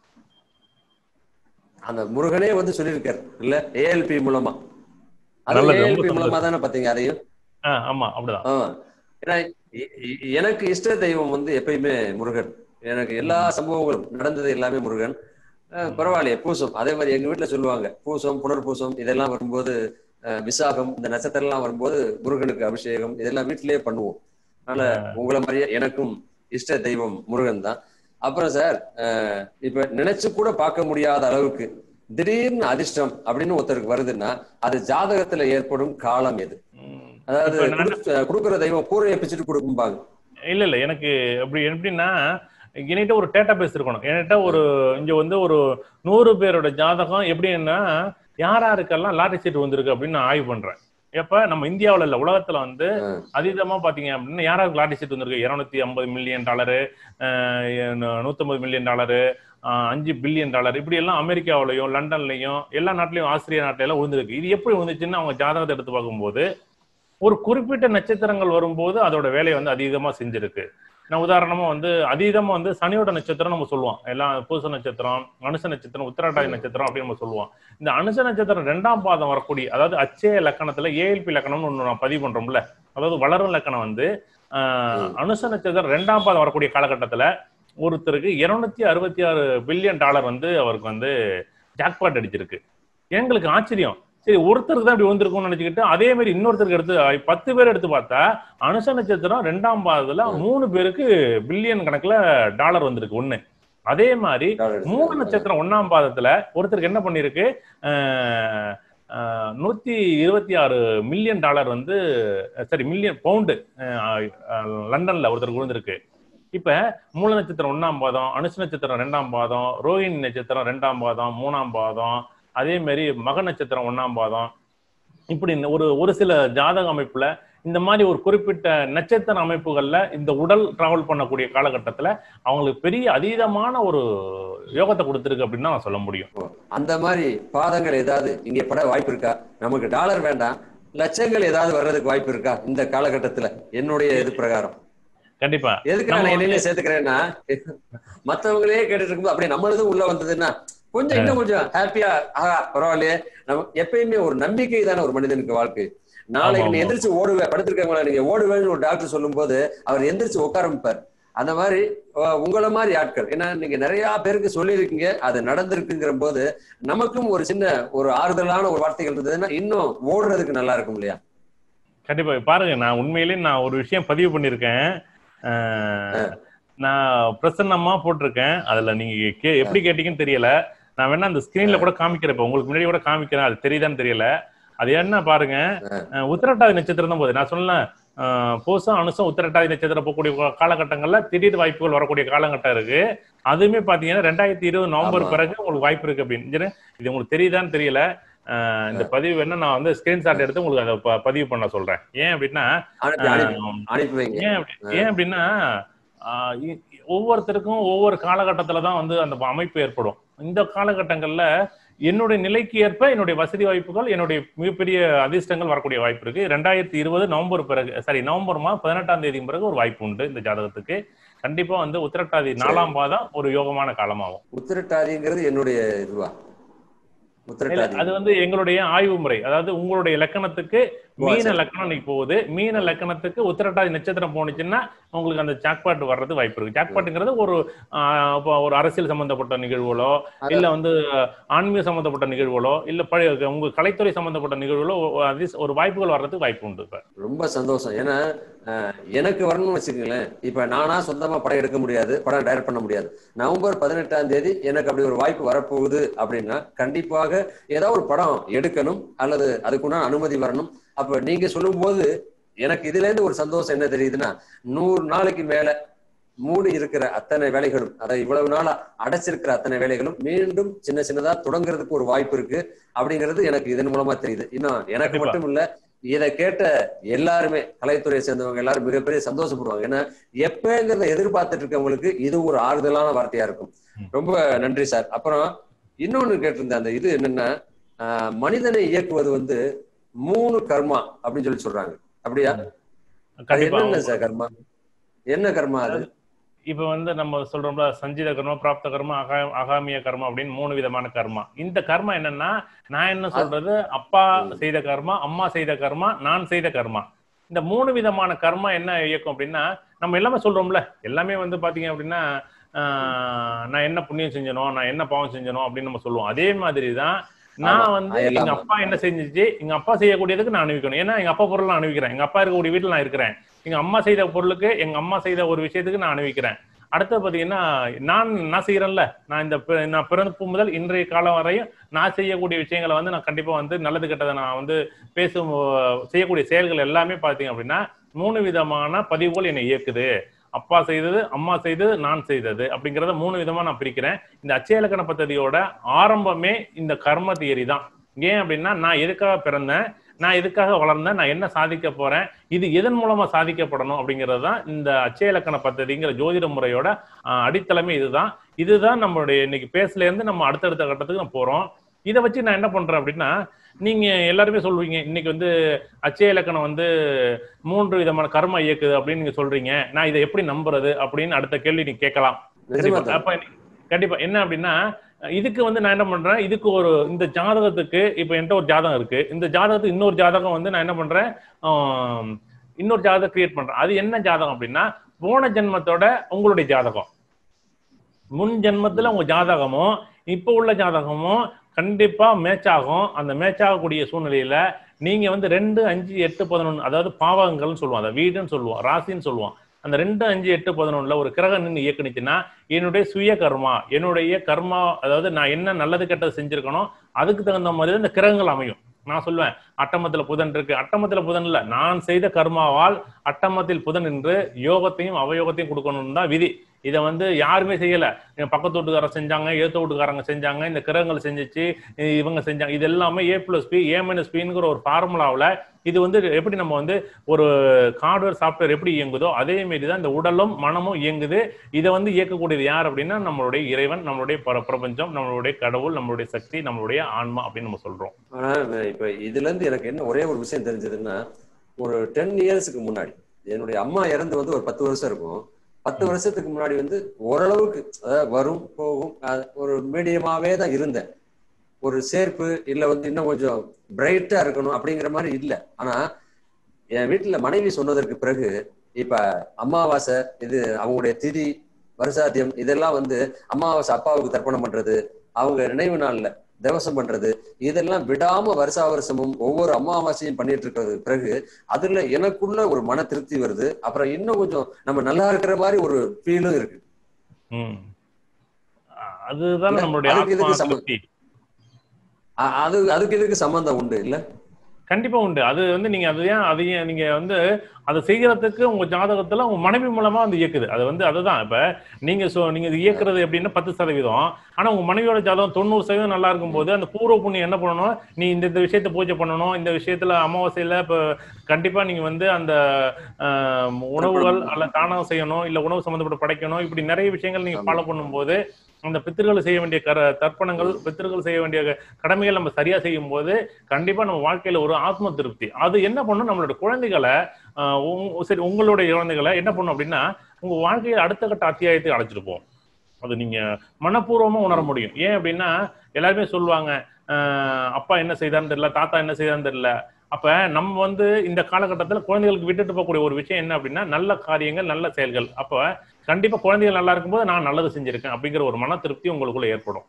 அந்த முருகனே வந்து சொல்லியிருக்காரு இல்ல ஏஎல்பி மூலமா அது நல்லது, ரொம்ப ஏஎல்பி சந்தோஷம். மூலமா தானே பாத்தீங்க அதையும் ஆ, ஆமா அப்படிதான் ஆமா ஏன்னா எ- எ- எனக்கு இஷ்ட தெய்வம் வந்து எப்பயுமே முருகன் எனக்கு எல்லா சம்பவங்களும் நடந்தது எல்லாமே முருகன் அஹ் பரவாயில்லையே பூசம் அதே மாதிரி எங்க வீட்டுல சொல்லுவாங்க பூசம் புனர்பூசம் இதெல்லாம் வரும்போது அஹ் விசாகம் இந்த நட்சத்திரம் எல்லாம் வரும்போது முருகனுக்கு அபிஷேகம் இதெல்லாம் வீட்டிலேயே பண்ணுவோம் அதனால உங்களை மாதிரியே எனக்கும் இஷ்ட தெய்வம் முருகன் தான் அப்புறம் சார் அஹ் இப்ப நினைச்சு கூட பார்க்க முடியாத அளவுக்கு திடீர்னு அதிர்ஷ்டம் அப்படின்னு ஒருத்தருக்கு வருதுன்னா அது ஜாதகத்துல ஏற்படும் காலம் எது ம். அதாவது இப்ப நான் குடுத்த- கொடுக்கிற தெய்வம் கூரையை பிச்சுட்டு கொடுக்கும்பாங்க இல்ல இல்ல எனக்கு அப்படி எப்படின்னா என்கிட்ட ஒரு டேட்டா பேஸ் இருக்கணும் என்கிட்ட ஒரு இங்க வந்து ஒரு நூறு பேரோட ஜாதகம் எப்படின்னா யார் யாருக்கெல்லாம் லாட்டரி சீட் வந்திருக்கு அப்படின்னு நான் ஆய்வு பண்றேன் எப்ப நம்ம இந்தியாவுல இல்ல உலகத்துல வந்து ஆ. அதீதமா பாத்தீங்க அப்படின்னா யாராருக்கு லாட்டரி சீட் வந்திருக்கு இருநூத்தி ஐம்பது மில்லியன் டாலரு நூத்தம்பது மில்லியன் டாலரு அஞ்சு பில்லியன் டாலர் இப்படி எல்லாம் அமெரிக்காவிலையும் லண்டன்லயும் எல்லா நாட்டிலையும் ஆஸ்திரேலியா நாட்டில எல்லாம் விழுந்திருக்கு இது எப்படி வந்துச்சுன்னு அவங்க ஜாதகத்தை எடுத்து பார்க்கும்போது ஒரு குறிப்பிட்ட நட்சத்திரங்கள் வரும்போது அதோட வேலையை வந்து அதீதமா செஞ்சிருக்கு நான் உதாரணமா வந்து அதீதமா வந்து சனியோட நட்சத்திரம் நம்ம சொல்லுவோம் எல்லாம் பூச நட்சத்திரம் அனுச நட்சத்திரம் உத்தராட்டாதி நட்சத்திரம் அப்படின்னு நம்ம சொல்லுவோம் இந்த அனுச நட்சத்திரம் ரெண்டாம் பாதம் வரக்கூடிய அதாவது அச்சய லக்கணத்துல ஏஎல்பி லக்கணம்னு ஒண்ணு நான் பதிவு பண்றோம்ல அதாவது வளரும் லக்கணம் வந்து ஆஹ், ம். அனுச நட்சத்திரம் ரெண்டாம் பாதம் வரக்கூடிய காலகட்டத்துல ஒருத்தருக்கு இருநூத்தி அறுபத்தி ஆறு பில்லியன் டாலர் வந்து அவருக்கு வந்து ஜாக்பாட் அடிச்சிருக்கு எங்களுக்கு ஆச்சரியம் சரி ஒருத்தருக்கு தான் இப்படி வந்திருக்கும்னு நினைச்சுக்கிட்டு அதே மாதிரி இன்னொருத்தருக்கு எடுத்து அஹ், பத்து பேர் எடுத்து பார்த்தா அனுச நட்சத்திரம் ரெண்டாம் பாதத்துல மூணு பேருக்கு பில்லியன் கணக்குல டாலர் வந்திருக்கு ஒண்ணு அதே மாதிரி மூணு நட்சத்திரம் ஒண்ணாம் பாதத்துல ஒருத்தருக்கு என்ன பண்ணிருக்கு அஹ், அஹ், நூத்தி இருபத்தி ஆறு மில்லியன் டாலர் வந்து சரி மில்லியன் பவுண்டு லண்டன்ல ஒருத்தருக்கு விழுந்திருக்கு இப்ப மூல நட்சத்திரம் ஒண்ணாம் பாதம் அனுச நட்சத்திரம் ரெண்டாம் பாதம் ரோஹிணி நட்சத்திரம் ரெண்டாம் பாதம் மூணாம் பாதம் அதே மாதிரி மக நட்சத்திரம் ஒண்ணாம் பாதம் இப்படி ஒரு ஒரு சில ஜாதக அமைப்புல இந்த மாதிரி ஒரு குறிப்பிட்ட நட்சத்திர அமைப்புகள்ல இந்த உடல் டிராவல் பண்ணக்கூடிய காலகட்டத்துல அவங்களுக்கு பெரிய அதீதமான ஒரு யோகத்தை கொடுத்துருக்கு அப்படின்னு தான் நான் சொல்ல முடியும் அந்த மாதிரி பாதங்கள் ஏதாவது இங்கே பட வாய்ப்பு இருக்கா நமக்கு டாலர் வேண்டாம் லட்சங்கள் ஏதாவது வர்றதுக்கு வாய்ப்பு இருக்கா இந்த காலகட்டத்துல என்னுடைய இது பிரகாரம் கண்டிப்பா எதுக்கு நான் நம்ம என்னையே சேர்த்துக்கிறேன்னா மத்தவங்களே கேட்டுட்டு இருக்கும்போது அப்படியே நம்மளதும் உள்ள வந்ததுன்னா கொஞ்சம் இன்னும் கொஞ்சம் ஹாப்பியா ஆஹா பரவாயில்லையே நம்ம எப்பயுமே ஒரு நம்பிக்கை தானே ஒரு மனிதனுக்கு வாழ்க்கை நாளைக்கு நீ ஆமா. எந்திரிச்சு ஓடுவேன் படுத்திருக்கவங்கள நீங்க ஓடுவேன்னு ஒரு டாக்டர் சொல்லும்போது அவர் எந்திரிச்சு உட்காரமிப்பார் அந்த மாதிரி அஹ், உங்களை மாதிரி ஆட்கள் ஏன்னா நீங்க நிறைய பேருக்கு சொல்லியிருக்கீங்க அது நடந்திருக்குங்கிற போது நமக்கும் ஒரு சின்ன ஒரு ஆறுதலான ஒரு வார்த்தைகள் இருந்ததுன்னா இன்னும் ஓடுறதுக்கு நல்லா இருக்கும் இல்லையா கண்டிப்பா பாருங்க நான் உண்மையிலேயே நான் ஒரு விஷயம் பதிவு பண்ணிருக்கேன் அஹ், நான் பிரசன்னமா போட்டிருக்கேன் அதுல நீங்க கே எப்படி கேட்டீங்கன்னு தெரியல நான் வேணா அந்த ஸ்கிரீன்ல கூட காமிக்கிறேன் இப்ப உங்களுக்கு முன்னாடி கூட காமிக்கிறேன் அது தெரியுதான்னு தெரியல அது என்ன பாருங்க அஹ், உத்திரட்டாதி நட்சத்திரம் தான் போகுது நான் சொன்னேன் அஹ், பூசம் அனுசம் உத்திரட்டாதி நட்சத்திரம் போகக்கூடிய கா- காலகட்டங்கள்ல திடீர் வாய்ப்புகள் வரக்கூடிய காலகட்டம் இருக்கு அதுவுமே பாத்தீங்கன்னா ரெண்டாயிரத்தி இருபது நவம்பர் ஆமா. பிறகு உங்களுக்கு வாய்ப்பு இருக்கு அப்படின்னு சரி, இது உங்களுக்கு தெரியுதான்னு தெரியல அஹ், இந்த பதிவு வேணா நான் வந்து ஸ்கிரீன்ஷாட் எடுத்து உங்களுக்கு அதை ப- பதிவு பண்ண சொல்றேன் ஏன் அப்படின்னா அனுப்பி அனுப்பி அஹ், அனுப்பி வைங்க ஏன் அப்படி- ஏன் அப்படின்னா ஆஹ் இ- ஒவ்வொருத்தருக்கும் ஒவ்வொரு காலகட்டத்துல தான் வந்து அந்த அமைப்பு ஏற்படும் இந்த காலகட்டங்கள்ல என்னுடைய நிலைக்கு ஏற்ப என்னுடைய வசதி வாய்ப்புகள் என்னுடைய மிகப்பெரிய அதிர்ஷ்டங்கள் வரக்கூடிய வாய்ப்பு இருக்கு ரெண்டாயிரத்தி இருபது நவம்பர் பிறகு சாரி நவம்பர் மாதம் பதினெட்டாம் தேதி பிறகு ஒரு வாய்ப்பு உண்டு இந்த ஜாதகத்துக்கு கண்டிப்பா வந்து உத்திரட்டாதி நாலாம் பாதம் ஒரு யோகமான காலமாகும் உத்திரட்டாதிங்கிறது என்னுடைய இதுவா இல்ல, உத்திரட்டாதி அது வந்து எங்களுடைய ஆய்வு முறை அதாவது உங்களுடைய லக்கணத்துக்கு மீன லக்கணம் இன்னைக்கு போகுது மீன லக்கணத்துக்கு உத்திரட்டாதி நட்சத்திரம் போனுச்சுன்னா உங்களுக்கு அந்த ஜாக்பாட் வர்றது வாய்ப்பு இருக்கு ஜாக்பாட்டுங்கிறது ஒரு ஆஹ், இப்போ ஒரு அரசியல் சம்பந்தப்பட்ட நிகழ்வுகளோ அது- இல்ல வந்து ஆன்மீக சம்பந்தப்பட்ட நிகழ்வுகளோ இல்ல பழைய உங்க கலைத்துறை சம்பந்தப்பட்ட நிகழ்வுகளோ ஒரு அதிஸ்- ஒரு வாய்ப்புகள் வர்றதுக்கு வாய்ப்பு உண்டு இப்ப ரொம்ப சந்தோஷம் ஏன்னா அஹ், எனக்கு வரணும்னு வச்சுக்கோங்களேன் இப்ப நானா சொந்தமா படம் எடுக்க முடியாது படம் டைரக்ட் பண்ண முடியாது நவம்பர் பதினெட்டாம் தேதி எனக்கு அப்படி ஒரு வாய்ப்பு வரப்போகுது அப்படின்னா கண்டிப்பாக ஏதாவது ஒரு படம் எடுக்கணும் அல்லது அதுக்குண்டான அனுமதி வரணும் அப்ப நீங்க சொல்லும்போது எனக்கு இதுல இருந்து ஒரு சந்தோஷம் என்ன தெரியுதுன்னா நூறு நாளைக்கு மேல மூடி இருக்கிற அத்தனை வேலைகளும் அதை இவ்வளவு நாளா அடைச்சிருக்கிற அத்தனை வேலைகளும் மீண்டும் சின்ன சின்னதா தொடங்குறதுக்கு ஒரு வாய்ப்பு இருக்கு அப்படிங்கிறது எனக்கு இதன் மூலமா தெரியுது இன்னும் எனக்கு கண்டிப்பா. மட்டும் இல்ல இதை கேட்ட எல்லாருமே கலைத்துறையை சேர்ந்தவங்க எல்லாரும் மிகப்பெரிய சந்தோஷப்படுவாங்க ஏன்னா எப்பங்கிறத எதிர்பார்த்துட்டு இருக்கவங்களுக்கு இது ஒரு ஆறுதலான வார்த்தையா இருக்கும் ம். ரொம்ப நன்றி சார் அப்புறம் இன்னொன்னு கேட்டிருந்தேன் அந்த இது என்னன்னா ஆஹ், மனிதனை இயக்குவது வந்து மூணு கர்மா அப்படின்னு சொல்லி சொல்றாங்க அப்படியா அது கண்டிப்பா என்னென்ன சார் கர்மா என்ன கர்மா அது இப்ப வந்து நம்ம சொல்றோம்ல சஞ்சித கர்மா பிராப்த கர்மா அகா அகாமிய கர்மா அப்படின்னு மூணு விதமான கர்மா இந்த கர்மா என்னன்னா நான் என்ன சொல்றது அப்பா செய்த கர்மா அம்மா செய்த கர்மா நான் செய்த கர்மா இந்த மூணு விதமான கர்மா என்ன இயக்கும் அப்படின்னா நம்ம எல்லாமே சொல்றோம்ல எல்லாமே வந்து பாத்தீங்க அப்படின்னா ஆஹ், நான் என்ன புண்ணியம் செஞ்சனோ நான் என்ன பாவம் செஞ்சனோ அப்படின்னு நம்ம சொல்லுவோம் அதே மாதிரி தான் நான் ஆமா, வந்து எல்லாம் எங்க அப்பா என்ன செஞ்சுச்சு எங்க அப்பா செய்யக்கூடியதுக்கு நான் அனுபவிக்கணும் ஏன்னா எங்க அப்பா பொருள் நான் அனுபவிக்கிறேன் எங்க அப்பா இருக்கக்கூடிய வீட்டுல நான் இருக்கிறேன் எங்க அம்மா செய்த பொருளுக்கு எங்க அம்மா செய்த ஒரு விஷயத்துக்கு நான் அனுபவிக்கிறேன் அடுத்து பாத்தீங்கன்னா நான் நான் செய்யறேன்ல நான் இந்த பி- நான் பிறப்பு முதல் இன்றைய காலம் வரையும் நான் செய்யக்கூடிய விஷயங்களை வந்து நான் கண்டிப்பா வந்து நல்லது கெட்டதை நான் வந்து பேசும் அஹ், செய்யக்கூடிய செயல்கள் எல்லாமே பாத்தீங்க அப்படின்னா மூணு விதமான பதிவுகள் என்னை இயக்குது அப்பா செய்தது அம்மா செய்தது நான் செய்தது அப்படிங்கறத மூணு விதமா நான் பிரிக்கிறேன் இந்த அச்சய இலக்கண பദ്ധதியோட ஆரம்பமே இந்த கர்ம தியரி தான் ஏன் அப்படின்னா நான் எதுக்காக பிறந்தேன் நான் எதுக்காக வளர்ந்தேன் நான் என்ன சாதிக்க போறேன் இது எதன் மூலமா சாதிக்கப்படணும் அப்படிங்கிறது தான் இந்த அச்சய இலக்கண பദ്ധதிங்கிற ஜோதிட முறையோட ஆஹ், அடித்தளமே இதுதான் இதுதான் நம்மளுடைய இன்னைக்கு பேசல இருந்து நம்ம அடுத்தடுத்த கட்டத்துக்கு நம்ம போறோம் இதை வச்சு நான் என்ன பண்றேன் அப்படின்னா நீங்க எல்லாருமே சொல்லுவீங்க இன்னைக்கு வந்து அச்சய இலக்கணம் வந்து மூன்று விதமான கர்ம இயக்குது அப்படின்னு நீங்க சொல்றீங்க நான் இதை எப்படி நம்புறது அப்படின்னு அடுத்த கேள்வி நீங்க கேட்கலாம் நிஜமா கண்டிப்பா. தான். அப்ப நீ- கண்டிப்பா என்ன அப்படின்னா இதுக்கு வந்து நான் என்ன பண்றேன் இதுக்கு ஒரு இந்த ஜாதகத்துக்கு இப்ப என்கிட்ட ஒரு ஜாதகம் இருக்கு இந்த ஜாதகத்துக்கு இன்னொரு ஜாதகம் வந்து நான் என்ன பண்றேன் ஆம், இன்னொரு ஜாதகம் கிரியேட் பண்றேன் அது என்ன ஜாதகம் அப்படின்னா போன ஜென்மத்தோட உங்களுடைய ஜாதகம் முன் ஜென்மத்துல உங்க ஜாதகமும் இப்போ உள்ள ஜாதகமும் கண்டிப்பா மேட்ச் ஆகும் அந்த மேட்ச் ஆகக்கூடிய சூழ்நிலையில நீங்க வந்து ரெண்டு அஞ்சு எட்டு பதினொன்று அதாவது பாவகங்கள்னு சொல்லுவோம் அதை வீடுன்னு சொல்லுவோம் ராசின்னு சொல்லுவோம் அந்த ரெண்டு அஞ்சு எட்டு பதினொன்றுல ஒரு கிரகம் நின்று இயக்குனுச்சுன்னா என்னுடைய சுய கர்மா என்னுடைய கர்மா அதாவது நான் என்ன நல்லது கெட்டது செஞ்சிருக்கணும் அதுக்கு தகுந்த மாதிரி தான் இந்த கிரகங்கள் அமையும் நான் சொல்லுவேன் அட்டமத்துல புதன் இருக்கு அட்டமத்துல புதன் இல்ல நான் செய்த கர்மாவால் அட்டமத்தில் புதன் என்று யோகத்தையும் அவயோகத்தையும் கொடுக்கணும் தான் விதி இதை வந்து யாருமே செய்யல என் பக்கத்து வீட்டுக்காரங்க செஞ்சாங்க ஏத்த வீட்டுக்காரங்க செஞ்சாங்க இந்த கிரகங்கள் செஞ்சுச்சு இவங்க செஞ்சாங்க இது எல்லாமே A plus B A minus பிங்கிற ஒரு ஃபார்முலாவில் இது வந்து எப்படி நம்ம வந்து ஒரு ஹார்ட்வேர் சாஃப்ட்வேர் எப்படி இயங்குதோ அதே மாரி தான் இந்த உடலும் மனமும் இயங்குது இதை வந்து இயக்கக்கூடியது யார் அப்படின்னா நம்மளுடைய இறைவன் நம்மளுடைய பர பிரபஞ்சம் நம்மளுடைய கடவுள் நம்மளுடைய சக்தி நம்மளுடைய ஆன்மா அப்படின்னு நம்ம சொல்றோம் ஆனா இப்ப இதுல இருந்து எனக்கு என்ன ஒரே ஒரு விஷயம் தெரிஞ்சதுன்னா ஒரு டென் இயர்ஸ்க்கு முன்னாடி என்னுடைய அம்மா இறந்து வந்து ஒரு பத்து வருஷம் இருக்கும் பத்து வருஷத்துக்கு முன்னாடி வந்து ஓரளவுக்கு அதாவது வரும் போகும் அஹ் ஒரு மீடியமாவே தான் இருந்தேன் ஒரு சேர்ப்பு இல்ல வந்து இன்னும் கொஞ்சம் பிரைட்டா இருக்கணும் அப்படிங்கிற மாதிரி இல்ல ஆனா என் வீட்டுல மனைவி சொன்னதற்கு பிறகு இப்ப அமாவாசை இது அவங்களுடைய திதி வருஷாத்தியம் இதெல்லாம் வந்து அமாவாசை அப்பாவுக்கு தர்ப்பணம் பண்றது அவங்க நினைவு நாள்ல திவசம் பண்றது இதெல்லாம் விடாம வருஷா வருஷமும் ஒவ்வொரு அமாவாசையும் பண்ணிட்டு இருக்கிறது பிறகு அதுல எனக்குள்ள ஒரு மன திருப்தி வருது அப்புறம் இன்னும் கொஞ்சம் நம்ம நல்லா இருக்கிற மாதிரி ஒரு ஃபீலும் இருக்கு ம். அதுதான் இல்ல, நம்மளுடைய அதுக்கு ஆத்மா இதுக்கு சம்ம- திருப்தி அ- அது அதுக்கு இதுக்கு சம்பந்தம் உண்டு இல்ல கண்டிப்பா உண்டு அது வந்து நீங்க அது ஏன் அது ஏன் நீங்க வந்து அதை செய்யறதுக்கு உங்க ஜாதகத்துல உங்க மனைவி மூலமா வந்து இயக்குது அது வந்து அதுதான் இப்ப நீங்க சொ- நீங்க இது இயக்குறது எப்படின்னா பத்து சதவீதம் ஆனா உங்க மனைவியோட ஜாதகம் தொண்ணூறு சதவீதம் நல்லா இருக்கும்போது அந்த பூர்வ புண்ணியம் என்ன பண்ணணும் நீ இந்த இந்த விஷயத்த பூஜை பண்ணணும் இந்த விஷயத்துல அமாவாசையில இப்ப கண்டிப்பா நீங்க வந்து அந்த ஆஹ், உணவுகள் அல்ல தானம் செய்யணும் இல்ல உணவு சம்மந்தப்பட்ட படைக்கணும் இப்படி நிறைய விஷயங்கள் நீங்க ஃபாலோ பண்ணும்போது அந்த பித்திருக்கள் செய்ய வேண்டிய கர தர்ப்பணங்கள் பித்திருக்கள் செய்ய வேண்டிய கடமைகள் நம்ம சரியா செய்யும் போது கண்டிப்பா நம்ம வாழ்க்கையில ஒரு ஆத்ம திருப்தி அது என்ன பண்ணும் நம்மளோட குழந்தைகளை ஆஹ் உங்க- சரி உங்களுடைய குழந்தைகளை என்ன பண்ணும் அப்படின்னா உங்க வாழ்க்கையில அடுத்த கட்ட அத்தியாயத்துக்கு அழைச்சிட்டு போகும் அது நீங்க மனப்பூர்வமா உணர முடியும் ஏன் அப்படின்னா எல்லாருமே சொல்லுவாங்க ஆஹ் அப்பா என்ன செய்தான்னு தெரியல தாத்தா என்ன செய்தான்னு தெரியல அப்ப நம்ம வந்து இந்த காலகட்டத்துல குழந்தைகளுக்கு விட்டுட்டு போகக்கூடிய ஒரு விஷயம் என்ன அப்படின்னா நல்ல காரியங்கள் நல்ல செயல்கள் அப்ப கண்டிப்பா குழந்தைகள் நல்லா இருக்கும்போது நான் நல்லது செஞ்சிருக்கேன் அப்படிங்கிற ஒரு மன திருப்தி உங்களுக்குள்ள ஏற்படும்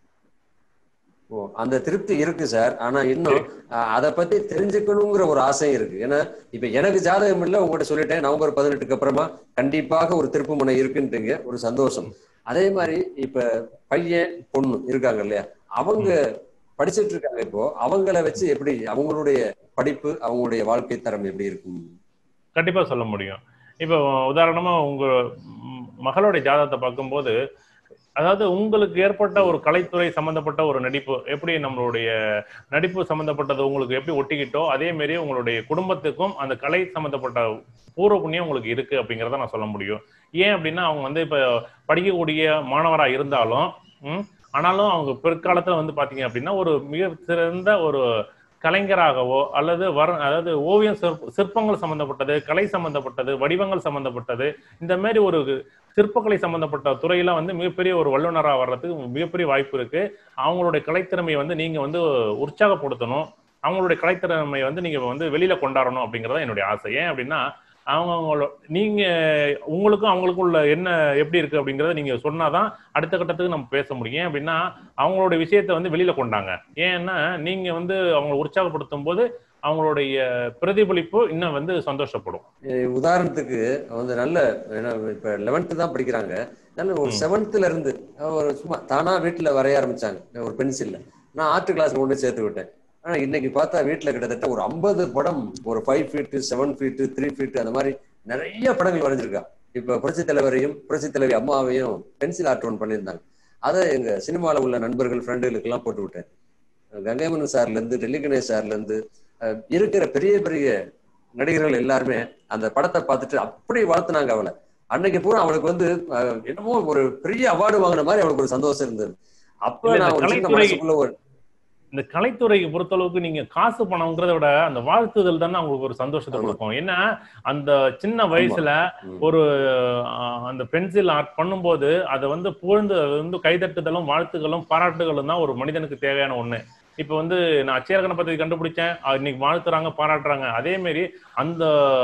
ஓ அந்த திருப்தி இருக்கு சார் ஆனா இன்னும் அஹ், அதை பத்தி தெரிஞ்சுக்கணுங்கிற ஒரு ஆசையும் இருக்கு ஏன்னா இப்ப எனக்கு ஜாதகம் இல்ல உங்ககிட்ட சொல்லிட்டேன் நவம்பர் பதினெட்டுக்கு அப்புறமா கண்டிப்பாக ஒரு திருப்பு முனை இருக்குன்றீங்க ஒரு சந்தோஷம் அதே மாதிரி இப்ப பையன் பொண்ணு இருக்காங்க இல்லையா அவங்க படிச்சிட்டு இருக்காங்க இப்போ அவங்கள வச்சு எப்படி அவங்களுடைய படிப்பு அவங்களுடைய வாழ்க்கை தரம் எப்படி இருக்கும் கண்டிப்பா சொல்ல முடியும் இப்போ உதாரணமா உங்க ம், மகளுடைய ஜாதகத்தை பார்க்கும்போது அதாவது உங்களுக்கு ஏற்பட்ட ஒரு கலைத்துறை சம்பந்தப்பட்ட ஒரு நடிப்பு எப்படி நம்மளுடைய நடிப்பு சம்பந்தப்பட்டது உங்களுக்கு எப்படி ஒட்டிக்கிட்டோ அதே மாரி உங்களுடைய குடும்பத்துக்கும் அந்த கலை சம்பந்தப்பட்ட பூர்வ புண்ணியம் உங்களுக்கு இருக்கு அப்படிங்கிறத நான் சொல்ல முடியும் ஏன் அப்படின்னா அவங்க வந்து இப்ப படிக்கக்கூடிய மாணவரா இருந்தாலும் ம், ஆனாலும் அவங்க பிற்காலத்துல வந்து பாத்தீங்க அப்படின்னா ஒரு மிக சிறந்த ஒரு கலைஞராகவோ அல்லது வர அதாவது ஓவியம் சிற்ப சிற்பங்கள் சம்பந்தப்பட்டது கலை சம்பந்தப்பட்டது வடிவங்கள் சம்பந்தப்பட்டது இந்த மாதிரி ஒரு சிற்பக்கலை சம்பந்தப்பட்ட துறையில வந்து மிகப்பெரிய ஒரு வல்லுநராக வர்றதுக்கு மிகப்பெரிய வாய்ப்பு இருக்கு அவங்களுடைய கலைத்திறமையை வந்து நீங்க வந்து உற்சாகப்படுத்தணும் அவங்களுடைய கலைத்திறமையை வந்து நீங்க வந்து வெளியில கொண்டாடணும் அப்படிங்கறத என்னுடைய ஆசை ஏன் அப்படின்னா அவங்க அவங்களோட நீங்க உங்களுக்கும் அவங்களுக்கும் உள்ள என்ன எப்படி இருக்கு அப்படிங்கறத நீங்க சொன்னாதான் அடுத்த கட்டத்துக்கு நம்ம பேச முடியும் ஏன் அப்படின்னா அவங்களுடைய விஷயத்தை வந்து வெளியில கொண்டாங்க ஏன்னா நீங்க வந்து அவங்களை உற்சாகப்படுத்தும் போது அவங்களுடைய பிரதிபலிப்பு இன்னும் வந்து சந்தோஷப்படும் அஹ் உதாரணத்துக்கு வந்து நல்ல ஏன்னா இப்ப லெவன்த்து தான் படிக்கிறாங்க நல்ல ஒரு ம். செவன்த்ல இருந்து ஒரு சும்மா தானா வீட்டுல வரைய ஆரம்பிச்சாங்க ஒரு பென்சில்ல நான் ஆர்ட் கிளாஸ் கொண்டு சேர்த்து விட்டேன் ஆனா இன்னைக்கு பார்த்தா வீட்டுல கிட்டத்தட்ட ஒரு ஐம்பது படம் ஒரு five feet seven feet three feet அந்த மாதிரி நிறைய படங்கள் வரைஞ்சிருக்கா இப்ப புரட்சி தலைவரையும் புரட்சி தலைவி அம்மாவையும் பென்சில் ஆர்ட் ஒன் பண்ணியிருந்தாங்க அதை எங்க சினிமாவில் உள்ள நண்பர்கள் ஃப்ரெண்டுகளுக்கு எல்லாம் போட்டு விட்டேன் கங்கைமனு சார்ல இருந்து டெல்லி கணேஷ் சார்ல இருந்து அஹ் இருக்கிற பெரிய பெரிய நடிகர்கள் எல்லாருமே அந்த படத்தை பார்த்துட்டு அப்படி வாழ்த்துனாங்க அவளை அன்னைக்கு பூரா அவளுக்கு வந்து அஹ், என்னமோ ஒரு பெரிய அவார்டு வாங்கின மாதிரி அவளுக்கு ஒரு சந்தோஷம் இருந்தது அப்ப இல்ல, இந்த நான் ஒரு சின்ன கலைத்துறை- மனசுக்குள்ள ஒரு இந்த கலைத்துறையை பொறுத்தளவுக்கு நீங்க காசு பணம்ங்கிறத விட அந்த வாழ்த்துதல் தானே அவங்களுக்கு ஒரு சந்தோஷத்தை ஆமா. கொடுக்கும் ஏன்னா அந்த சின்ன வயசுல ம். ஒரு ஆஹ், அந்த பென்சில் ஆர்ட் பண்ணும்போது அதை வந்து புகழ்ந்து அது வந்து கைதட்டுதலும் வாழ்த்துகளும் பாராட்டுகளும் தான் ஒரு மனிதனுக்கு தேவையான ஒண்ணு இப்ப வந்து நான் அச்சேர கணபதி கண்டுபிடிச்சேன் அது இன்னைக்கு வாழ்த்துறாங்க பாராட்டுறாங்க அதே மாதிரி அந்த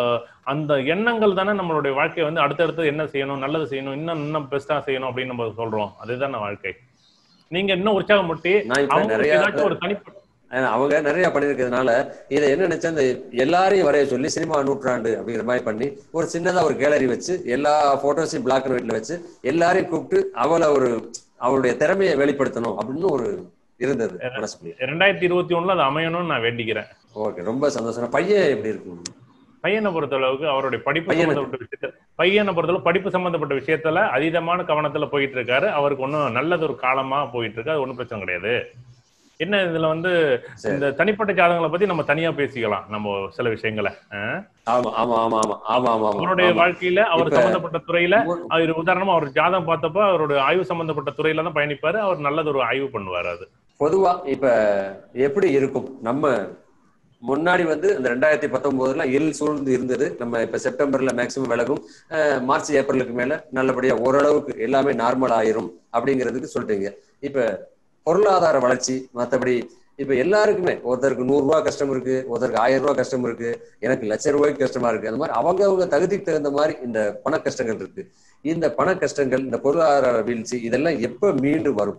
அந்த எண்ணங்கள் தானே நம்மளுடைய வாழ்க்கையை வந்து அடுத்தடுத்து என்ன செய்யணும் நல்லது செய்யணும் இன்னும் இன்னும் பெஸ்டா செய்யணும் அப்படின்னு நம்ம சொல்றோம் அதுதானே வாழ்க்கை நீங்க இன்னும் உற்சாகமூட்டி நான் இப்ப அவங்களுக்கு நிறைய ஏதாச்சும் ஒரு தனிப்பட்ட ஏன்னா அவங்க நிறைய பண்ணிருக்கிறதுனால இதை என்ன நினைச்சேன் இந்த எல்லாரையும் வரைய சொல்லி சினிமா நூற்றாண்டு அப்படிங்கிற மாதிரி பண்ணி ஒரு சின்னதா ஒரு கேலரி வச்சு எல்லா போட்டோஸையும் பிளாக் அண்ட் ஒயிட்ல வச்சு எல்லாரையும் கூப்பிட்டு அவளை ஒரு அவளுடைய திறமையை வெளிப்படுத்தணும் அப்படின்னு ஒரு இருந்தது மனசுக்குள்ள ரெண்டாயிரத்தி இருபத்தி ஒண்ணுல அது அமையணும்னு நான் வேண்டிக்கிறேன் ஓகே ரொம்ப சந்தோஷம் பையன் எப்படி இருக்கும் பையனை பொறுத்த அளவுக்கு அவருடைய படிப்பு பையனுக்கு. சம்பந்தப்பட்ட விஷயத்த பையனை பொறுத்தளவு படிப்பு சம்பந்தப்பட்ட விஷயத்துல அதீதமான கவனத்துல போயிட்டு இருக்காரு அவருக்கு ஒன்றும் நல்லது ஒரு காலமா போயிட்டு இருக்கு அது ஒன்றும் பிரச்சனை கிடையாது என்ன இதுல வந்து சரி. இந்த தனிப்பட்ட ஜாதகங்களை பத்தி நம்ம தனியா பேசிக்கலாம் நம்ம சில விஷயங்களை அஹ். ஆமா ஆமா ஆமா ஆமா ஆமா ஆமா ஆமா அவருடைய ஆமா. வாழ்க்கையில அவர் இப்ப- சம்பந்தப்பட்ட துறையில அவர் உதாரணமா அவர் ஜாதகம் பார்த்தப்ப அவருடைய ஆய்வு சம்பந்தப்பட்ட துறையில தான் பயணிப்பாரு அவர் நல்லது ஒரு ஆய்வு பண்ணுவாரு அது பொதுவா இப்ப எப்படி இருக்கும் நம்ம முன்னாடி வந்து இந்த ரெண்டாயிரத்தி பத்தொன்பதுல இருள் சூழ்ந்து இருந்தது நம்ம இப்ப செப்டம்பர்ல மேக்சிமம் விலகும் அஹ் மார்ச் ஏப்ரலுக்கு மேல நல்லபடியா ஓரளவுக்கு எல்லாமே நார்மல் ஆயிரும் அப்படிங்கிறதுக்கு சொல்லிட்டீங்க இப்ப பொருளாதார வளர்ச்சி மத்தபடி இப்ப எல்லாருக்குமே ஒருத்தருக்கு நூறு ரூபாய் கஷ்டம் இருக்கு ஒருத்தருக்கு ஆயிரம் ரூபாய் கஷ்டம் இருக்கு எனக்கு லட்ச ரூபாய்க்கு கஷ்டமா இருக்கு அந்த மாதிரி அவங்க அவங்க தகுதிக்கு தகுந்த மாதிரி இந்த பண கஷ்டங்கள் இருக்கு இந்த பண கஷ்டங்கள் இந்த பொருளாதார வீழ்ச்சி இதெல்லாம் எப்ப மீண்டு வரும்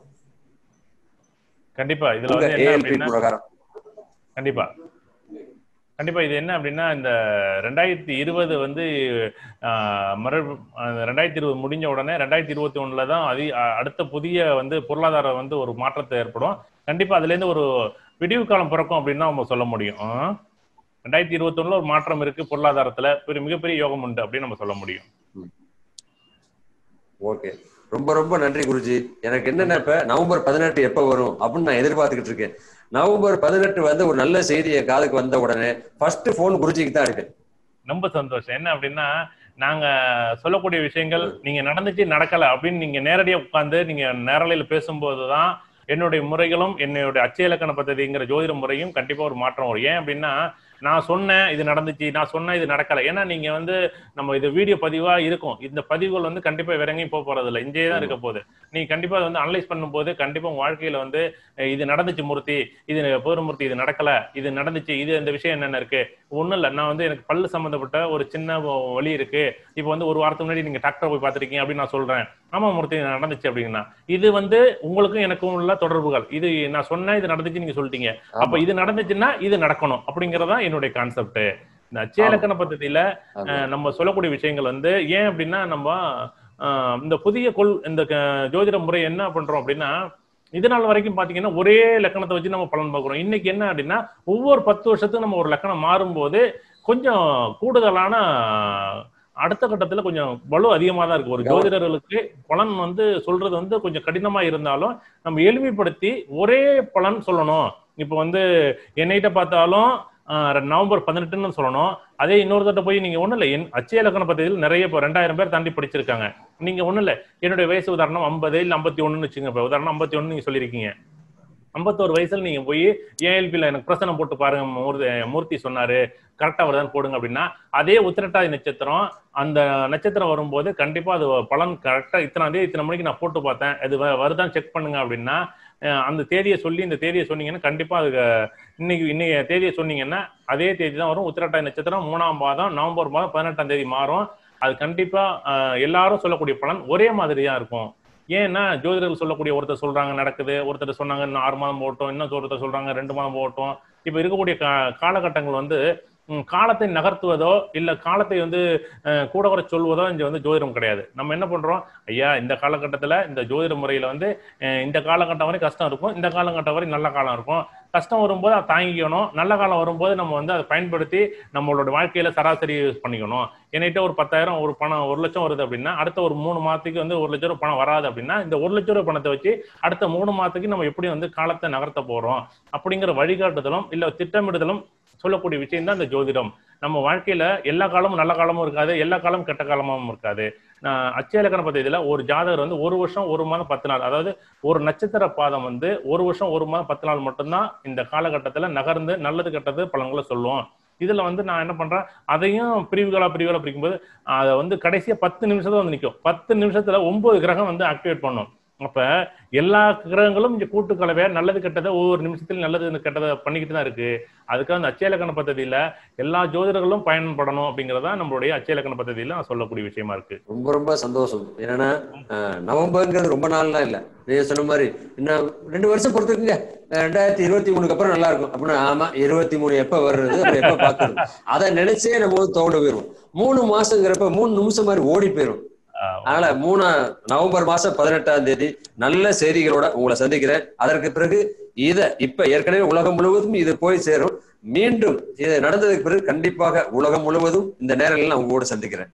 கண்டிப்பா இதுல உங்க வந்து என்ன ஏஎல்பி அப்படின்னா பிரகாரம் கண்டிப்பா கண்டிப்பா இது என்ன அப்படின்னா இந்த ரெண்டாயிரத்தி இருபது வந்து ஆஹ், மறு அந்த ரெண்டாயிரத்தி இருபது முடிஞ்ச உடனே ரெண்டாயிரத்தி இருபத்தி ஒண்ணுல தான் அதி அ- அடுத்த புதிய வந்து பொருளாதாரம் வந்து ஒரு மாற்றத்தை ஏற்படும் கண்டிப்பா அதுல இருந்து ஒரு விடிவு காலம் பிறக்கும் அப்படின்னு தான் நம்ம சொல்ல முடியும் ஆஹ். ரெண்டாயிரத்தி இருபத்தி ஒண்ணுல ஒரு மாற்றம் இருக்கு பொருளாதாரத்துல பெரிய மிகப்பெரிய யோகம் உண்டு அப்படின்னு நம்ம சொல்ல முடியும் ஓகே ரொம்ப ரொம்ப நன்றி குருஜி எனக்கு என்னன்னா இப்ப நவம்பர் பதினெட்டு எப்ப வரும் அப்படின்னு நான் எதிர்பார்த்துக்கிட்டு இருக்கேன் நவம்பர் பதினெட்டு வந்து ஒரு நல்ல செய்தி என் காதுக்கு வந்த உடனே ஃபர்ஸ்ட் போன் குருஜிக்கு தான் இருக்கு ரொம்ப சந்தோஷம் என்ன அப்படின்னா நாங்க சொல்லக்கூடிய விஷயங்கள் நீங்க நடந்துச்சு நடக்கல அப்படின்னு நீங்க நேரடியா உட்கார்ந்து நீங்க நேரலையில பேசும்போதுதான் என்னுடைய முறைகளும் என்னுடைய அச்சய இலக்கண பദ്ധதிங்கிற ஜோதிட முறையும் கண்டிப்பா ஒரு மாற்றம் வரும் ஏன் அப்படின்னா நான் சொன்னேன் இது நடந்துச்சு நான் சொன்னேன் இது நடக்கல ஏன்னா நீங்க வந்து நம்ம இது வீடியோ பதிவா இருக்கும் இந்த பதிவுகள் வந்து கண்டிப்பா வேற எங்கேயும் போக போறது இல்லை இங்கே தான் இருக்க போகுது நீங்க கண்டிப்பா அதை வந்து அனலைஸ் பண்ணும்போது கண்டிப்பா உங்க வாழ்க்கையில வந்து அஹ், இது நடந்துச்சு மூர்த்தி இது பூர்வமூர்த்தி இது நடக்கல இது நடந்துச்சு இது இந்த விஷயம் என்னென்ன இருக்கு ஒண்ணும் இல்ல நான் வந்து எனக்கு பல்லு சம்பந்தப்பட்ட ஒரு சின்ன வ- வலி இருக்கு இப்போ வந்து ஒரு வாரத்துக்கு முன்னாடி நீங்க டாக்டர் போய் பார்த்திருக்கீங்க அப்படின்னு நான் சொல்றேன் ஆமா மூர்த்தி இது நடந்துச்சு அப்படின்னா இது வந்து உங்களுக்கும் எனக்கும் உள்ள தொடர்புகள் இது நான் சொன்னேன் இது நடந்துச்சு நீங்க சொல்லிட்டீங்க அப்ப ஆமா. இது நடந்துச்சுன்னா இது நடக்கணும் அப்படிங்கறதா என்னுடைய கான்செப்ட் இந்த அச்சய ஆமா. இலக்கண பദ്ധதியில ஆமா. அஹ், நம்ம சொல்லக்கூடிய விஷயங்கள் வந்து ஏன் அப்படின்னா நம்ம அஹ், இந்த புதிய கொள் இந்த க- ஜோதிட முறை என்ன பண்றோம் அப்படின்னா இது நாள் வரைக்கும் பாத்தீங்கன்னா ஒரே லக்கணத்தை வச்சு நம்ம பலன் பார்க்குறோம் இன்னைக்கு என்ன அப்படின்னா ஒவ்வொரு பத்து வருஷத்துக்கு நம்ம ஒரு லக்கணம் மாறும்போது கொஞ்சம் கூடுதலான அடுத்த கட்டத்துல கொஞ்சம் வலு அதிகமா தான் இருக்கு ஒரு கவனம். ஜோதிடர்களுக்கு பலன் வந்து சொல்றது வந்து கொஞ்சம் கடினமா இருந்தாலும் நம்ம எளிமைப்படுத்தி ஒரே பலன் சொல்லணும் இப்போ வந்து என்னைட்ட பார்த்தாலும் ஆஹ், நவம்பர் பதினெட்டுன்னு சொல்லணும் அதே இன்னொருத்தட்ட போய் நீங்க ஒண்ணும் இல்லை என் அச்சய இலக்கண பத்தியில் நிறைய இப்போ ரெண்டாயிரம் பேர் தாண்டி படிச்சிருக்காங்க நீங்க ஒண்ணும் இல்லை என்னுடைய வயசு உதாரணம் ஐம்பது இல்லை ஐம்பத்தி ஒண்ணுன்னு வச்சுங்க இப்போ உதாரணம் ஐம்பத்தி ஒண்ணு நீங்க சொல்லியிருக்கீங்க ஐம்பத்தோரு வயசுல நீங்க போய் ஏஎல்பியில் எனக்கு பிரசனம் போட்டு பாருங்க மூர்த்தி மூர்த்தி சொன்னாரு கரெக்டா வருதான்னு போடுங்க அப்படின்னா அதே உத்திரட்டாதி நட்சத்திரம் அந்த நட்சத்திரம் வரும்போது கண்டிப்பா அது பலன் கரெக்டா இத்தனை தேதி இத்தனை மணிக்கு நான் போட்டு பார்த்தேன் அது வ- வருதான்னு செக் பண்ணுங்க அப்படின்னா அஹ் அந்த தேதியை சொல்லி இந்த தேதியை சொன்னீங்கன்னா கண்டிப்பா அது இன்னைக்கு இன்னைக்கு தேதியை சொன்னீங்கன்னா அதே தேதி தான் வரும் உத்திரட்டாதி நட்சத்திரம் மூணாம் மாதம் நவம்பர் மாதம் பதினெட்டாம் தேதி மாறும் அது கண்டிப்பா அஹ், எல்லாரும் சொல்லக்கூடிய பலன் ஒரே மாதிரியா இருக்கும் ஏன்னா ஜோதிடர்கள் சொல்லக்கூடிய ஒருத்தர் சொல்றாங்க நடக்குது ஒருத்தர் சொன்னாங்க இன்னும் ஆறு மாதம் போட்டோம் இன்னும் ஒருத்தர் சொல்றாங்க ரெண்டு மாதம் போட்டோம் இப்ப இருக்கக்கூடிய கா- காலகட்டங்கள் வந்து ம், காலத்தை நகர்த்துவதோ இல்ல காலத்தை வந்து அஹ், கூட குறை சொல்வதோ இங்க வந்து ஜோதிடம் கிடையாது நம்ம என்ன பண்றோம் ஐயா இந்த காலகட்டத்துல இந்த ஜோதிட முறையில வந்து அஹ், இந்த காலகட்டம் வரை கஷ்டம் இருக்கும் இந்த காலகட்டம் வரை நல்ல காலம் இருக்கும் கஷ்டம் வரும்போது அதை தாங்கிக்கணும் நல்ல காலம் வரும்போது நம்ம வந்து அதை பயன்படுத்தி நம்மளோட வாழ்க்கையில சராசரி யூஸ் பண்ணிக்கணும் என்கிட்ட ஒரு பத்தாயிரம் ஒரு பணம் ஒரு லட்சம் வருது அப்படின்னா அடுத்த ஒரு மூணு மாதத்துக்கு வந்து ஒரு லட்சம் ரூபாய் பணம் வராது அப்படின்னா இந்த ஒரு லட்சம் ரூபாய் பணத்தை வச்சு அடுத்த மூணு மாதத்துக்கு நம்ம எப்படி வந்து காலத்தை நகர்த்த போறோம் அப்படிங்கிற வழிகாட்டுதலும் இல்ல திட்டமிடுதலும் சொல்லக்கூடிய விஷயம் தான் இந்த ஜோதிடம் நம்ம வாழ்க்கையில எல்லா காலமும் நல்ல காலமும் இருக்காது எல்லா காலமும் கெட்ட காலமும் இருக்காது நான் அச்சய இலக்கண பദ്ധதியில ஒரு ஜாதகர் வந்து ஒரு வருஷம் ஒரு மாதம் பத்து நாள் அதாவது ஒரு நட்சத்திர பாதம் வந்து ஒரு வருஷம் ஒரு மாதம் பத்து நாள் மட்டும்தான் இந்த காலகட்டத்துல நகர்ந்து நல்லது கெட்டது பலன்களை சொல்லுவோம் இதுல வந்து நான் என்ன பண்றேன் அதையும் பிரிவுகளா பிரிவுகளா பிரிக்கும்போது அதை வந்து கடைசியா பத்து நிமிஷத்துல வந்து நிற்கும் பத்து நிமிஷத்துல ஒன்பது கிரகம் வந்து ஆக்டிவேட் பண்ணும் அப்ப எல்லா கிரகங்களும் இங்க கூட்டு கலவையா நல்லது கெட்டதை ஒவ்வொரு நிமிஷத்துல நல்லது கெட்டதை பண்ணிக்கிட்டு தான் இருக்கு அதுக்காக அந்த அச்சய இலக்கண பദ്ധதியில எல்லா ஜோதிடர்களும் பயன்படணும் அப்படிங்கறதா நம்மளுடைய அச்சய இலக்கண பദ്ധதியில நான் சொல்லக்கூடிய விஷயமா இருக்கு ரொம்ப ரொம்ப சந்தோஷம் என்னன்னா அஹ், நவம்பர்ங்கிறது ரொம்ப நாள்லாம் இல்ல நீங்க சொன்ன மாதிரி இன்னும் ரெண்டு வருஷம் பொறுத்துக்குங்க அஹ், ரெண்டாயிரத்தி இருபத்தி மூணுக்கு அப்புறம் நல்லா இருக்கும் அப்படின்னா ஆமா இருபத்தி மூணு எப்ப வர்றது அப்புறம் எப்ப பாக்குறது அதை நினைச்சே நம்ம வந்து தோண்டு போயிரும் மூணு மாசங்கிறப்ப மூணு நிமிஷம் மாதிரி ஓடி போயிரும் ஆஹ் அதனால மூணா நவம்பர் மாசம் பதினெட்டாம் தேதி நல்ல செய்திகளோட உங்களை சந்திக்கிறேன் அதற்கு பிறகு இத இப்ப ஏற்கனவே உலகம் முழுவதும் இது போய் சேரும் மீண்டும் இது நடந்ததுக்கு பிறகு கண்டிப்பாக உலகம் முழுவதும் இந்த நேரங்களில் நான் உங்க கூட சந்திக்கிறேன்